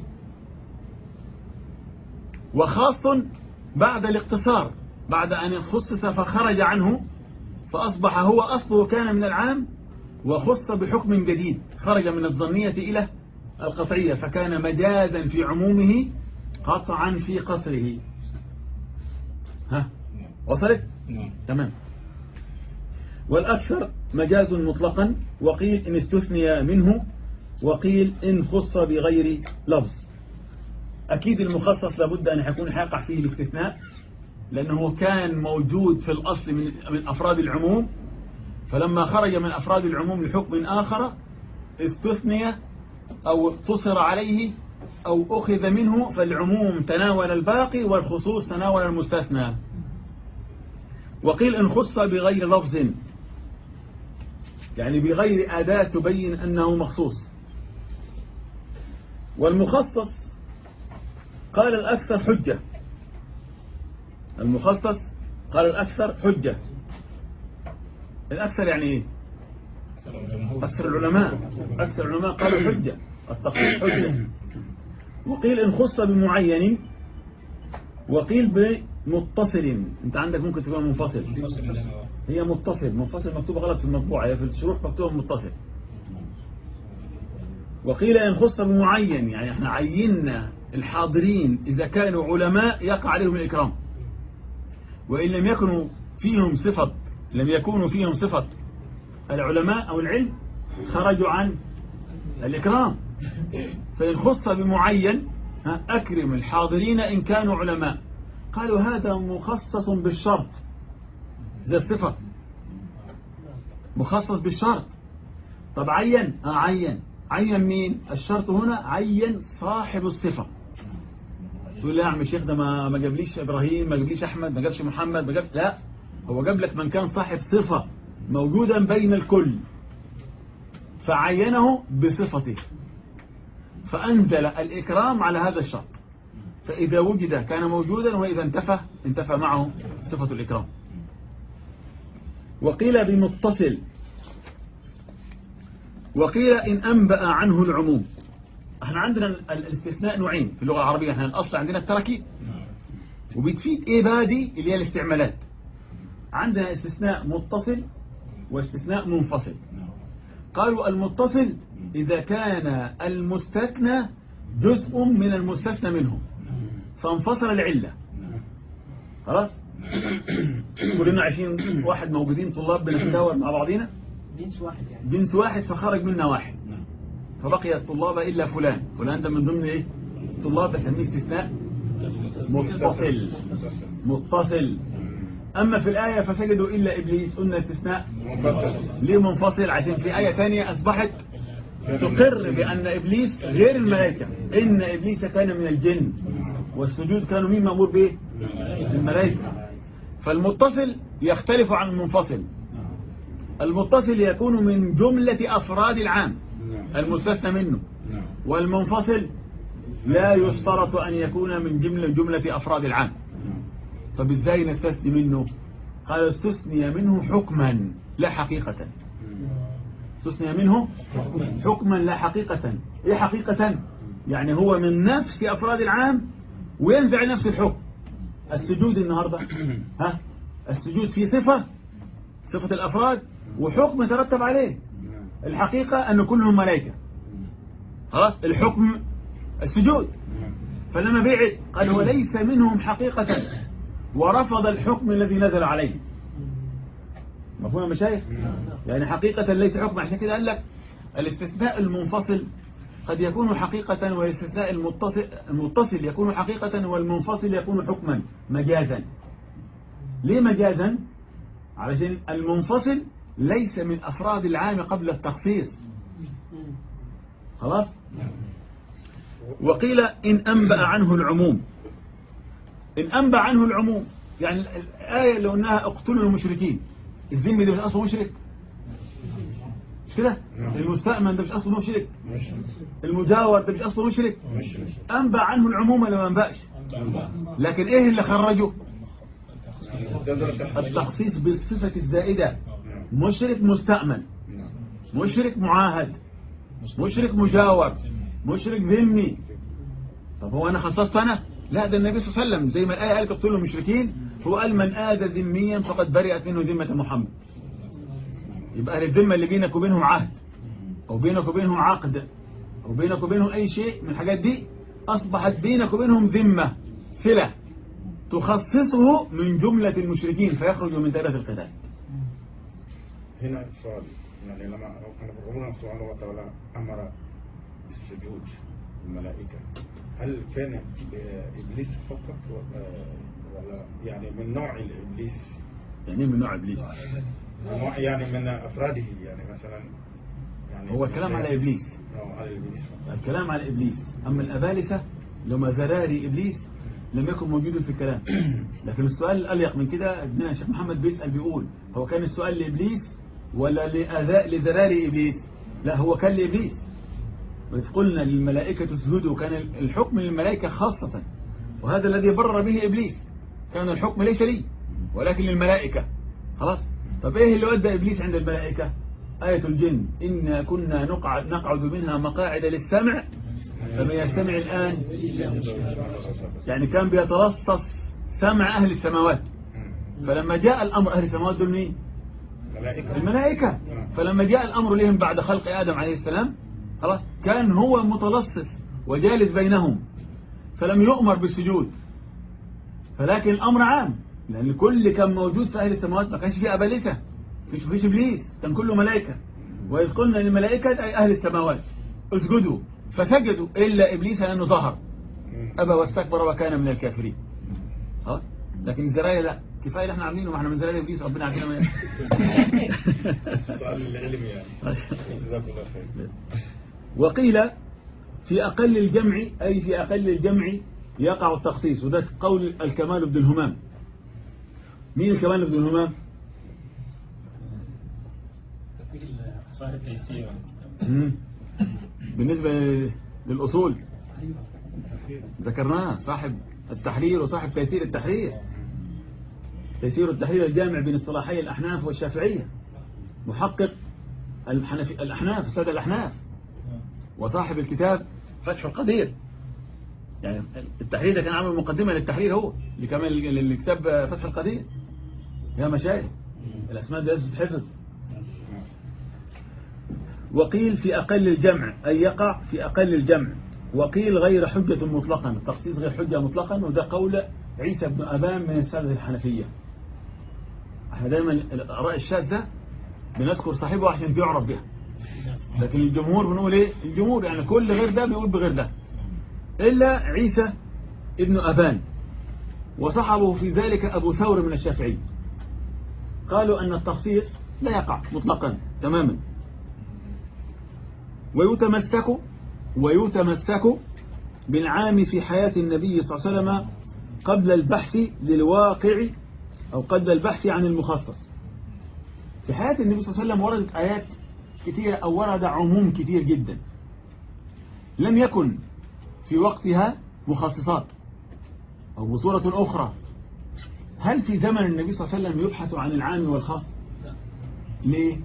وخاص بعد الاقتصار بعد أن خصص فخرج عنه فأصبح هو أصله كان من العام وخص بحكم جديد خرج من الظنية إلى القطعية فكان مجازا في عمومه قطعا في قصره ها وصلت نعم تمام والأكثر مجاز مطلقا وقيل إن استثني منه وقيل إن خص بغير لفظ أكيد المخصص لابد أن يكون يقع فيه الاستثناء لأنه كان موجود في الأصل من من أفراد العموم فلما خرج من أفراد العموم لحكم آخر استثني أو اقتصر عليه أو أخذ منه فالعموم تناول الباقي والخصوص تناول المستثنى وقيل إن خص بغير لفظ يعني بغير أداة تبين أنه مخصوص والمخصص قال الأكثر حجة المخصص قال الأكثر حجة الأكثر يعني إيه أكثر العلماء أكثر العلماء قالوا حجة التخصيص حجة وقيل إن خص بمعين وقيل بمتصل أنت عندك ممكن تبقى منفصل منفصل عندنا هي متصل منفصل مكتوبة غلط في المطبوعة هي في الشروح مكتوبة متصل وقيل إن خص بمعين يعني احنا عينا الحاضرين إذا كانوا علماء يقع عليهم الإكرام وإن لم يكونوا فيهم صفة لم يكونوا فيهم صفة العلماء أو العلم خرجوا عن الإكرام فإن خص بمعين ها، أكرم الحاضرين إن كانوا علماء قالوا هذا مخصص بالشرط زي الصفة مخصص بالشرط طب عين آه عين عين مين الشرط هنا عين صاحب الصفة تقول لا يا عم الشيخ ده ما ما جابليش ابراهيم ما جابليش احمد ما جابش محمد ما جاب لا هو جاب لك من كان صاحب صفة موجودا بين الكل فعينه بصفته فأنزل الإكرام على هذا الشرط فإذا وجد كان موجودا وإذا انتفى انتفى معه صفة الإكرام وقيل بمتصل وقيل إن أنبأ عنه العموم احنا عندنا ال- الاستثناء نوعين في اللغة العربية احنا الأصل عندنا التركي وبتفيد إيه بادي اللي هي الاستعمالات عندنا استثناء متصل واستثناء منفصل قالوا المتصل إذا كان المستثنى جزء من المستثنى منه فانفصل العلة خلاص كلنا عايشين واحد موجودين طلاب بنتداول مع بعضينا جنس واحد يعني جنس واحد فخرج منا واحد فبقي الطلاب إلا فلان فلان ده من ضمن إيه الطلاب بسميه استثناء متصل متصل أما في الآية فسجدوا إلا إبليس قلنا استثناء ليه منفصل عشان في آية ثانية أصبحت تقر بأن إبليس غير الملائكة إن إبليس كان من الجن والسجود كانوا مين مأمور به الملائكة فالمتصل يختلف عن المنفصل المتصل يكون من جملة أفراد العام المستثنى منه والمنفصل لا يشترط أن يكون من جملة جملة أفراد العام طب ازاي نستثني منه قال استثني منه حكما لا حقيقة استثني منه حكما لا حقيقة ايه حقيقة يعني هو من نفس أفراد العام وينزع نفس الحكم السجود النهاردة ها السجود في صفة صفة الأفراد وحكم يترتب عليه الحقيقة أن كلهم ملائكة خلاص الحكم السجود فلما بعد قال هو ليس منهم حقيقة ورفض الحكم الذي نزل عليه مفهوم يا مشايخ يعني حقيقة ليس حكم عشان كده قال لك الاستثناء المنفصل قد يكون حقيقة والاستثناء المتصل, المتصل يكون حقيقة والمنفصل يكون حكما مجازا ليه مجازا علشان المنفصل ليس من أفراد العام قبل التخصيص خلاص وقيل إن أنبأ عنه العموم إن أنبأ عنه العموم يعني الآية اللي قلناها اقتلوا المشركين الذمي ده مش أصله مشرك مش كده نعم. المستأمن ده مش أصله مشرك مش المجاور ده مش أصله مشرك مش مش أنبأ عنه العموم ولا ما أنبأش لكن إيه اللي خرجه تقدر تحدد التخصيص بالصفة الزائدة نعم مشرك مستأمن نعم مشرك معاهد مشرك مجاور مشرك ذمي طب هو انا خصصت انا لا ده النبي صلى الله عليه وسلم زي ما الايه قالت اقتلوا المشركين هو قال من آذى ذميا فقد برئت منه ذمة محمد يبقى اهل الذمه اللي بينك وبينهم عهد او بينك وبينهم عقد او بينك وبينهم اي شيء من الحاجات دي اصبحت بينك وبينهم ذمه صله تخصصه من جمله المشركين فيخرج من دائره القتال هنا سؤال يعني لما كان ربنا سبحانه وتعالى أمر بالسجود الملائكة هل كان إبليس فقط و- ولا يعني من نوع الإبليس يعني إيه من نوع ابليس من نوع- يعني من أفراده يعني مثلا يعني هو الكلام على ابليس آه، على إبليس فقط. الكلام على ابليس اما الابالسه لما زراري ابليس لم يكن موجودا في الكلام لكن السؤال الاليق من كده ابننا الشيخ محمد بيسال بيقول هو كان السؤال لابليس ولا لأذاء لذراري ابليس لا هو كان لابليس وإذ قلنا للملائكة اسجدوا كان الحكم للملائكة خاصة وهذا الذي برر به إبليس كان الحكم ليس لي ولكن للملائكة خلاص طب إيه اللي ودى إبليس عند الملائكة آية الجن إنا كنا نقعد, نقعد منها مقاعد للسمع فمن يستمع الآن يعني كان بيترصص سمع أهل السماوات فلما جاء الأمر أهل السماوات دول مين ملائكة الملائكة فلما جاء الأمر لهم بعد خلق آدم عليه السلام خلاص كان هو متلصص وجالس بينهم فلم يؤمر بالسجود فلكن الأمر عام لأن كل كان موجود في أهل السماوات ما كانش فيه أبالسة مش فيش إبليس كان كله ملائكة وإذ قلنا للملائكة أي أهل السماوات اسجدوا فسجدوا إلا إبليس لأنه ظهر أبى واستكبر وكان من الكافرين خلاص لكن الزرايا لا كفاية اللي احنا عاملينه ما احنا من زرايا إبليس ربنا عارفين ما سؤال العلمي يعني جزاك الله خير وقيل في أقل الجمع أي في أقل الجمع يقع التخصيص وده قول الكمال بن الهمام مين الكمال بن الهمام صاحب تيسير مم. بالنسبة للأصول ذكرناه صاحب التحرير وصاحب تيسير التحرير تيسير التحرير الجامع بين اصطلاحي الأحناف والشافعية محقق الحنفي الأحناف السادة الأحناف وصاحب الكتاب فتح القدير يعني التحرير ده كان عامل مقدمة للتحرير هو لكمال الكتاب فتح القدير يا مشايخ الأسماء دي لازم تتحفظ وقيل في أقل الجمع أي يقع في أقل الجمع وقيل غير حجة مطلقا التخصيص غير حجة مطلقا وده قول عيسى بن أبان من السادة الحنفية احنا دايما الآراء الشاذة بنذكر صاحبه عشان تعرف بها لكن الجمهور بنقول ايه الجمهور يعني كل غير ده بيقول بغير ده إلا عيسى ابن أبان وصحبه في ذلك أبو ثور من الشافعي قالوا أن التخصيص لا يقع مطلقا تماما ويتمسك ويتمسك بالعام في حياة النبي صلى الله عليه وسلم قبل البحث للواقع أو قبل البحث عن المخصص في حياة النبي صلى الله عليه وسلم وردت آيات كثيرة أو ورد عموم كثير جدا لم يكن في وقتها مخصصات أو بصورة أخرى هل في زمن النبي صلى الله عليه وسلم يبحث عن العام والخاص ليه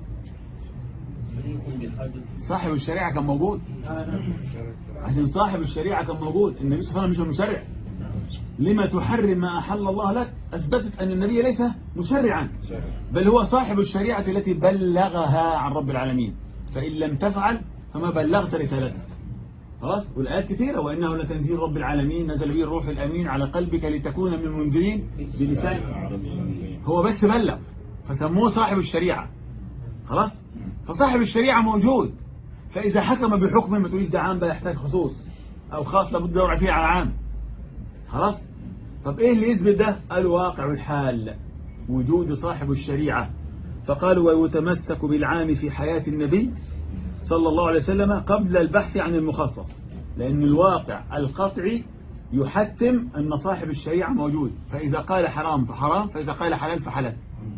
صاحب الشريعة كان موجود عشان صاحب الشريعة كان موجود النبي صلى الله عليه وسلم مش المشرع لما تحرم ما أحل الله لك أثبتت أن النبي ليس مشرعا بل هو صاحب الشريعة التي بلغها عن رب العالمين فإن لم تفعل فما بلغت رسالته خلاص والآيات كثيرة وإنه لتنزيل رب العالمين نزل به الروح الأمين على قلبك لتكون من المنذرين بلسان هو بس بلغ فسموه صاحب الشريعة خلاص فصاحب الشريعة موجود فإذا حكم بحكم ما تقوليش ده عام بقى يحتاج خصوص أو خاص لابد دور فيه على عام خلاص طب إيه اللي يثبت ده الواقع الحال وجود صاحب الشريعة فقالوا ويتمسك بالعام في حياة النبي صلى الله عليه وسلم قبل البحث عن المخصص لأن الواقع القطعي يحتم أن صاحب الشريعة موجود فإذا قال حرام فحرام فإذا قال حلال فحلال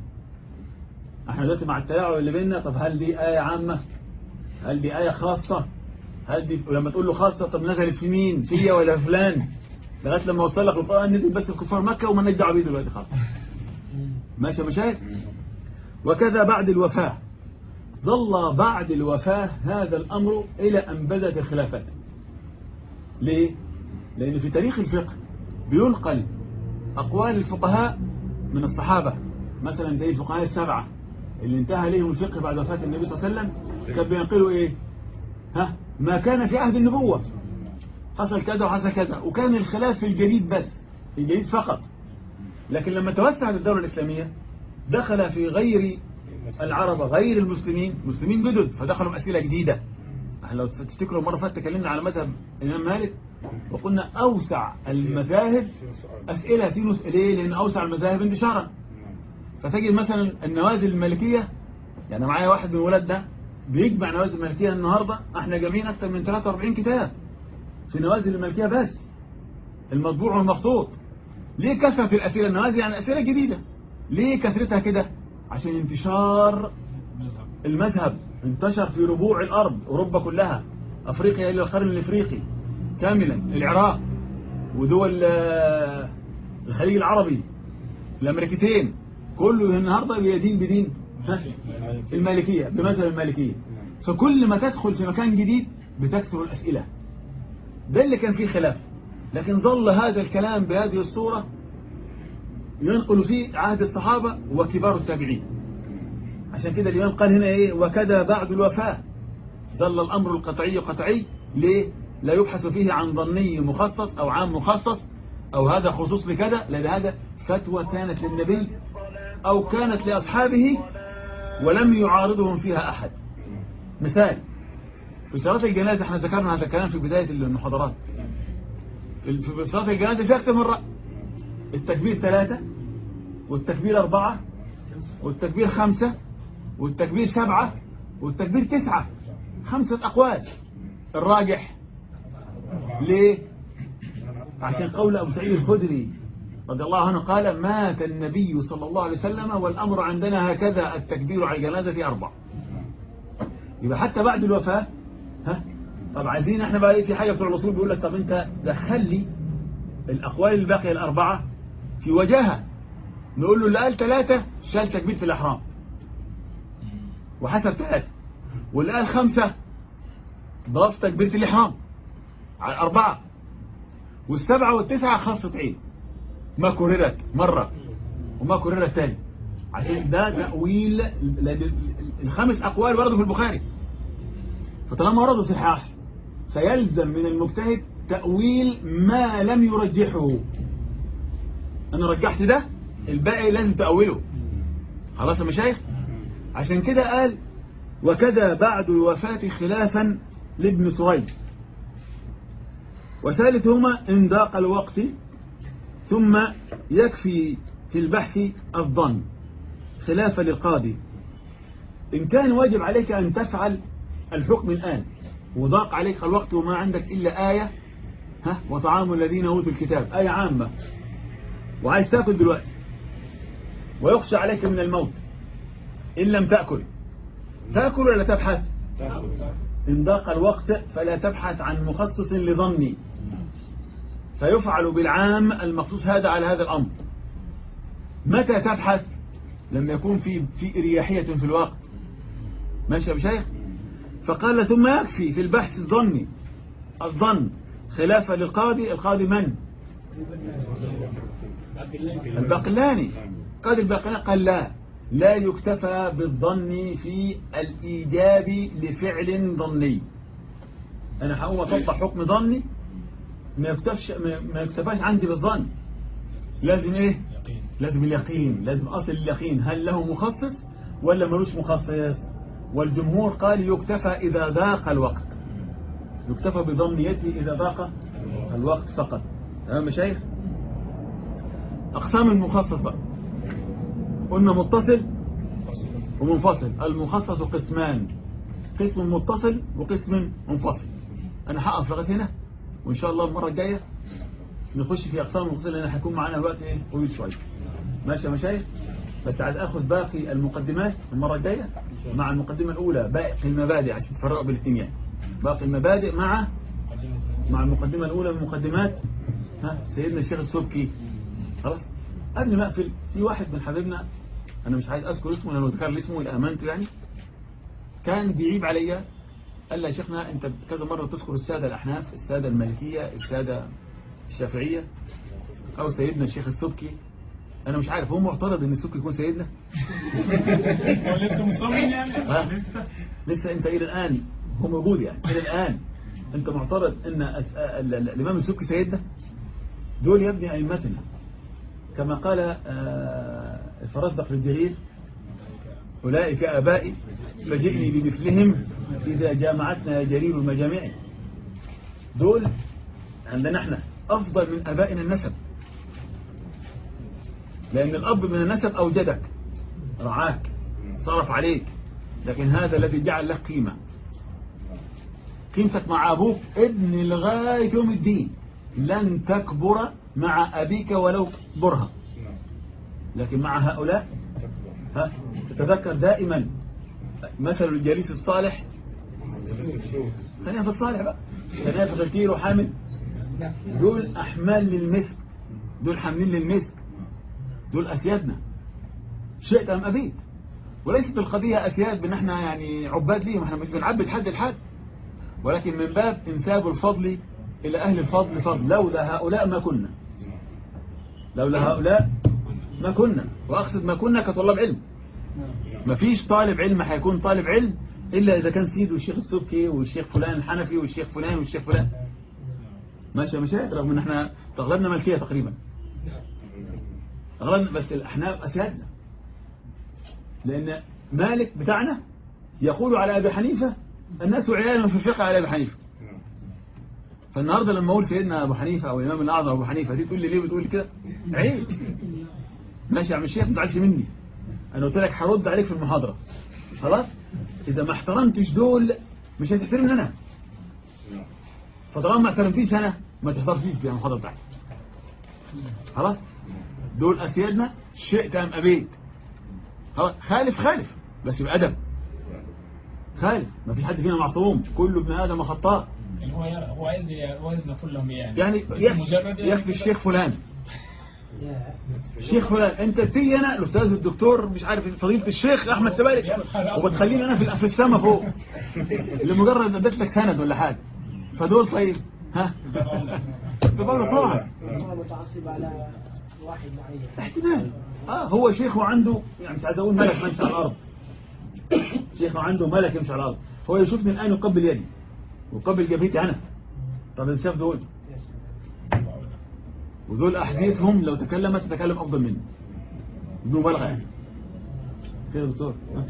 احنا دلوقتي مع التلاعب اللي بيننا طب هل دي آية عامة هل دي آية خاصة هل دي ولما تقول له خاصة طب نزلت في مين فيا ولا في فلان لغاية لما وصل لك القرآن نزل بس في كفار مكة وما نجدع بيه دلوقتي خلاص ماشي يا مشايخ وكذا بعد الوفاة ظل بعد الوفاة هذا الأمر إلى أن بدأت الخلافات ليه؟ لأن في تاريخ الفقه بينقل أقوال الفقهاء من الصحابة مثلا زي الفقهاء السبعة اللي انتهى لهم الفقه بعد وفاة النبي صلى الله عليه وسلم كان بينقلوا إيه؟ ها؟ ما كان في عهد النبوة حصل كذا وحصل كذا وكان الخلاف في الجديد بس الجديد فقط لكن لما توسعت الدولة الإسلامية دخل في غير العرب غير المسلمين مسلمين جدد فدخلوا أسئلة جديدة احنا لو تفتكروا مرة فاتت تكلمنا على مذهب الإمام مالك وقلنا أوسع المذاهب أسئلة تنس إليه لأن أوسع المذاهب انتشارا فتجد مثلا النوازل المالكية يعني معايا واحد من الولاد ده بيجمع نوازل المالكية النهاردة احنا جامعين أكثر من 43 كتاب في نوازل المالكية بس المطبوع والمخطوط ليه كثرة الأسئلة النوازل يعني أسئلة جديدة ليه كثرتها كده عشان انتشار المذهب انتشر في ربوع الأرض أوروبا كلها أفريقيا إلى القرن الإفريقي كاملا العراق ودول آه، الخليج العربي الأمريكتين كله النهاردة بيدين بدين ها؟ المالكية بمذهب المالكية فكل ما تدخل في مكان جديد بتكثر الأسئلة ده اللي كان فيه خلاف لكن ظل هذا الكلام بهذه الصورة ينقل فيه عهد الصحابة وكبار التابعين عشان كده الإمام قال هنا إيه وكذا بعد الوفاة ظل الأمر القطعي قطعي ليه لا يبحث فيه عن ظني مخصص أو عام مخصص أو هذا خصوص لكذا لأن هذا فتوى كانت للنبي أو كانت لأصحابه ولم يعارضهم فيها أحد مثال في صلاة الجنازة احنا ذكرنا هذا الكلام في بداية المحاضرات في في صلاة الجنازة في أكثر من رأي التكبير ثلاثة والتكبير أربعة والتكبير خمسة والتكبير سبعة والتكبير تسعة خمسة أقوال الراجح ليه عشان قول أبو سعيد الخدري رضي الله عنه قال مات النبي صلى الله عليه وسلم والأمر عندنا هكذا التكبير على الجنازة أربع يبقى حتى بعد الوفاة ها طب عايزين احنا بقى إيه في حاجة بتوع الوصول بيقول لك طب انت دخل لي الأقوال الباقية الأربعة في وجهها نقول له اللي قال ثلاثة شال تكبير في الإحرام وحسب ثلاثة واللي قال خمسة ضاف تكبيرة الإحرام على أربعة والسبعة والتسعة خاصة عين ما كررت مرة وما كررت تاني عشان ده تأويل لأن الخمس أقوال وردوا في البخاري فطالما وردوا صحاح فيلزم من المجتهد تأويل ما لم يرجحه أنا رجحت ده الباقي لازم تأوله خلاص يا مشايخ عشان كده قال وكذا بعد الوفاة خلافا لابن سريج وثالثهما إن ضاق الوقت ثم يكفي في البحث الظن خلافا للقاضي إن كان واجب عليك أن تفعل الحكم الآن وضاق عليك الوقت وما عندك إلا آية ها وطعام الذين أوتوا الكتاب آية عامة وعايز تأكل دلوقتي ويخشى عليك من الموت إن لم تأكل تأكل ولا تبحث إن ضاق الوقت فلا تبحث عن مخصص لظني فيفعل بالعام المخصوص هذا على هذا الأمر متى تبحث لما يكون في في إريحية في الوقت ماشي يا شيخ فقال ثم يكفي في البحث الظني الظن خلافا للقاضي القاضي من الباقلاني قاضي الباقلاني قال لا لا يكتفى بالظن في الإيجاب لفعل ظني أنا هقوم أطبق حكم ظني ما يكتفش ما يكتفاش عندي بالظن لازم إيه لازم اليقين لازم أصل اليقين هل له مخصص ولا ملوش مخصص والجمهور قال يكتفى إذا ضاق الوقت يكتفى بظنيته إذا ضاق الوقت فقط تمام يا شيخ أقسام المخصص بقى قلنا متصل ومنفصل المخصص قسمان قسم متصل وقسم منفصل أنا هقف لغاية هنا وإن شاء الله المرة الجاية نخش في أقسام المفصل لأن هيكون معانا وقت إيه طويل شوية ماشي يا مشايخ بس عايز أخذ باقي المقدمات المرة الجاية مع المقدمة الأولى باقي المبادئ عشان تفرقوا بين الاثنين يعني باقي المبادئ مع مع المقدمة الأولى من مقدمات ها سيدنا الشيخ السبكي خلاص قبل ما أقفل في واحد من حبيبنا أنا مش عايز أذكر اسمه لأنه ذكر لي اسمه إلى أمانته يعني كان بيعيب عليا قال لي يا شيخنا أنت كذا مرة تذكر السادة الأحناف السادة المالكية السادة الشافعية أو سيدنا الشيخ السبكي أنا مش عارف هو معترض إن السبكي يكون سيدنا هو لسه مصمم يعني ها؟ لسه لسه انت الى الان هو موجود يعني الى الان انت معترض ان أس... ال- ال- الامام السبكي سيدنا دول يا ابني ائمتنا كما قال آه، الفرزدق للجليل اولئك ابائي فجئني بمثلهم اذا جامعتنا يا جليل المجامع دول عندنا احنا افضل من ابائنا النسب لان الاب من النسب اوجدك رعاك صرف عليك لكن هذا الذي جعل لك قيمة قيمتك مع أبوك ابن لغاية يوم الدين لن تكبر مع أبيك ولو برها نعم لكن مع هؤلاء تكبر ها تتذكر دائما مثل الجليس الصالح جلس السوق خلينا في الصالح بقى تنافق الكيل وحامل دول أحمال للمسك دول حاملين للمسك دول أسيادنا شئت أم أبيت وليست القضية أسياد بأن احنا يعني عباد ليهم احنا مش بنعبد حد لحد ولكن من باب انساب الفضل إلى أهل الفضل فضل لولا هؤلاء ما كنا لولا هؤلاء ما كنا وأقصد ما كنا كطلاب علم ما فيش طالب علم هيكون طالب علم إلا إذا كان سيده الشيخ السبكي والشيخ فلان الحنفي والشيخ فلان والشيخ فلان ماشي يا مشايخ رغم ان احنا تغلبنا ملكية تقريبا أغلبنا بس الأحناف أسيادنا لأن مالك بتاعنا يقول على أبي حنيفة الناس عيال في الفقه على أبي حنيفة نعم فالنهاردة لما أقول سيدنا أبو حنيفة أو الإمام الأعظم أبو حنيفة دي تقول لي ليه بتقول كده عيب ماشي يا عم الشيخ ما تزعلش مني أنا قلت لك هرد عليك في المحاضرة خلاص إذا ما احترمتش دول مش هتحترمني أنا نعم فطالما ما احترمتيش أنا ما تحضرش في المحاضرة بتاعتي خلاص دول أسيادنا شئت أم أبيت خلاص خالف خالف بس بأدب خالف ما في حد فينا معصوم كل ابن آدم خطاء يعني هو يرى هو عايز يوازن كلهم يعني يعني بس يكفي, مجرد يكفي الشيخ فلان يا الشيخ فلان انت تيجي انا الاستاذ الدكتور مش عارف فضيله الشيخ احمد سبالك وبتخليني انا في في السما فوق لمجرد اديت لك سند ولا حاجه فدول طيب ها بقول طبعا هو متعصب على واحد معين احتمال اه هو شيخ وعنده يعني مش عايز اقول ملك ماشي على الارض شيخ وعنده ملك يمشي على الارض هو يشوفني الان يقبل يدي ويقبل جبهتي انا طب اللي شاف دول ودول احذيتهم لو تكلمت تتكلم افضل مني بدون مبالغه يعني كده يا دكتور ها؟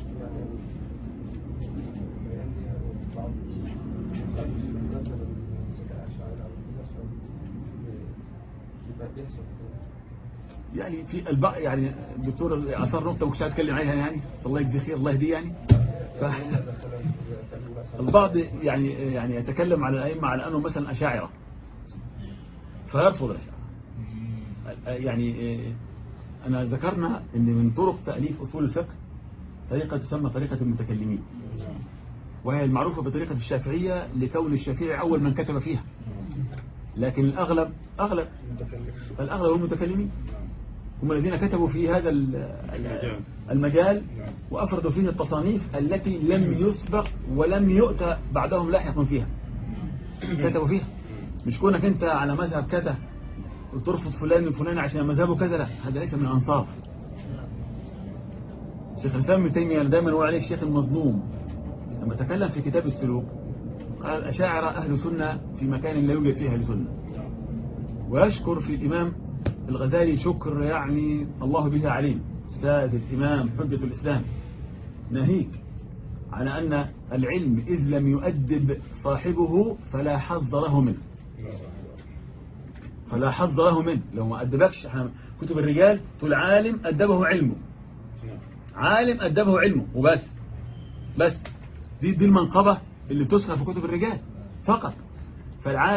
يعني في البعض يعني الدكتور اثار نقطه مش هتكلم عليها يعني الله يجزيه خير الله يهديه يعني ف البعض يعني يعني يتكلم على الائمه على انهم مثلا اشاعره فيرفض الاشاعره يعني انا ذكرنا ان من طرق تاليف اصول الفقه طريقه تسمى طريقه المتكلمين وهي المعروفه بطريقه الشافعيه لكون الشافعي اول من كتب فيها لكن الاغلب اغلب متكلم الأغلب هم المتكلمين نعم هم الذين كتبوا في هذا ال- المجال. المجال نعم. وأفردوا فيه التصانيف التي لم يسبق ولم يؤتى بعدهم لاحق فيها كتبوا فيها مش كونك أنت على مذهب كذا وترفض فلان الفلاني عشان مذهبه كذا لا هذا ليس من الأنصاف شيخ الإسلام ابن تيمية أنا دايما هو عليه الشيخ المظلوم لما تكلم في كتاب السلوك قال الأشاعرة أهل سنة في مكان لا يوجد فيه أهل سنة ويشكر في الإمام الغزالي شكر يعني الله به عليم أستاذ الإمام حجة الإسلام ناهيك على أن العلم إذ لم يؤدب صاحبه فلا حظ له منه فلا حظ له منه لو ما أدبكش احنا كتب الرجال تقول عالم أدبه علمه نعم عالم أدبه علمه وبس بس دي دي المنقبة اللي بتذكر في كتب الرجال فقط فالعالم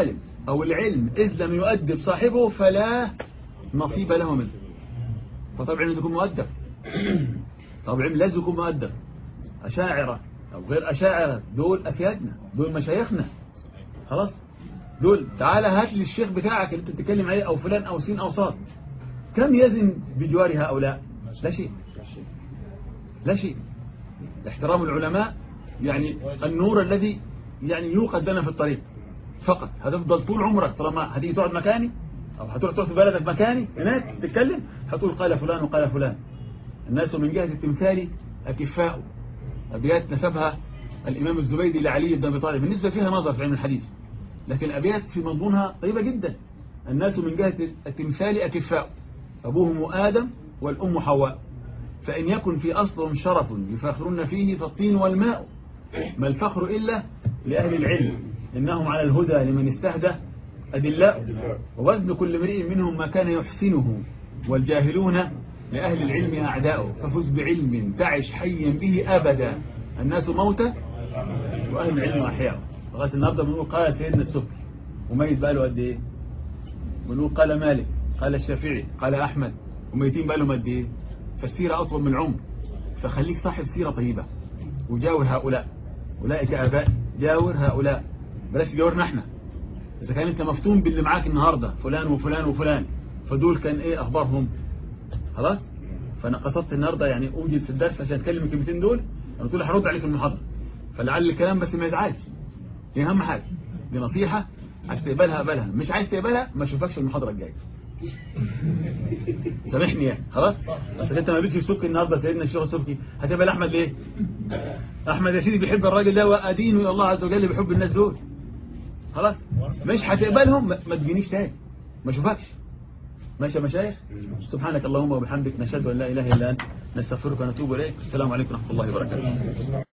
أو العلم إذ لم يؤدب صاحبه فلا نصيب له منه فطبعا لازم يكون مؤدب طبعا لازم يكون مؤدب أشاعرة أو غير أشاعرة دول أسيادنا دول مشايخنا خلاص دول تعالى هات لي الشيخ بتاعك اللي انت بتتكلم عليه أو فلان أو سين أو صاد كم يزن بجوار هؤلاء لا شيء لا شيء احترام العلماء يعني النور الذي يعني يوقد لنا في الطريق فقط هتفضل طول عمرك طالما هتيجي تقعد مكاني او هتروح تقعد في بلدك مكاني هناك تتكلم هتقول قال فلان وقال فلان الناس من جهة التمثال أكفاء أبيات نسبها الإمام الزبيدي لعلي بن أبي طالب بالنسبة فيها نظر في علم الحديث لكن الأبيات في مضمونها طيبة جدا الناس من جهة التمثال أكفاء أبوهم آدم والأم حواء فإن يكن في أصلهم شرف يفاخرون فيه فالطين والماء ما الفخر إلا لأهل العلم إنهم على الهدى لمن استهدى أدلاء ووزن كل امرئ منهم ما كان يحسنه والجاهلون لأهل العلم أعداء ففز بعلم تعش حيا به أبدا الناس موتى وأهل العلم أحياء لغاية النهاردة بنقول قال سيدنا السكري وميت بقاله قد إيه بنقول قال مالك قال الشافعي قال أحمد وميتين بقالهم قد إيه فالسيرة أطول من العمر فخليك صاحب سيرة طيبة وجاور هؤلاء أولئك آباء جاور هؤلاء بلاش جاورنا احنا إذا كان أنت مفتون باللي معاك النهاردة فلان وفلان وفلان فدول كان إيه أخبارهم خلاص فأنا قصدت النهاردة يعني أوجد في الدرس عشان أتكلم الكلمتين دول أنا طول هرد عليه في المحاضرة فلعل الكلام بس ما يزعلش دي أهم حاجة دي نصيحة عايز تقبلها قبلها مش عايز تقبلها ما اشوفكش المحاضرة الجاية سامحني يعني خلاص بس انت ما بيجي سبكي النهارده سيدنا الشيخ السبكي هتبقى احمد ليه احمد يا سيدي بيحب الراجل ده وادينه الى الله عز وجل بيحب الناس دول خلاص مش هتقبلهم ما ما تجينيش تاني ما اشوفكش ماشي يا مشايخ سبحانك اللهم وبحمدك نشهد ان لا اله الا انت نستغفرك ونتوب اليك السلام عليكم ورحمه الله وبركاته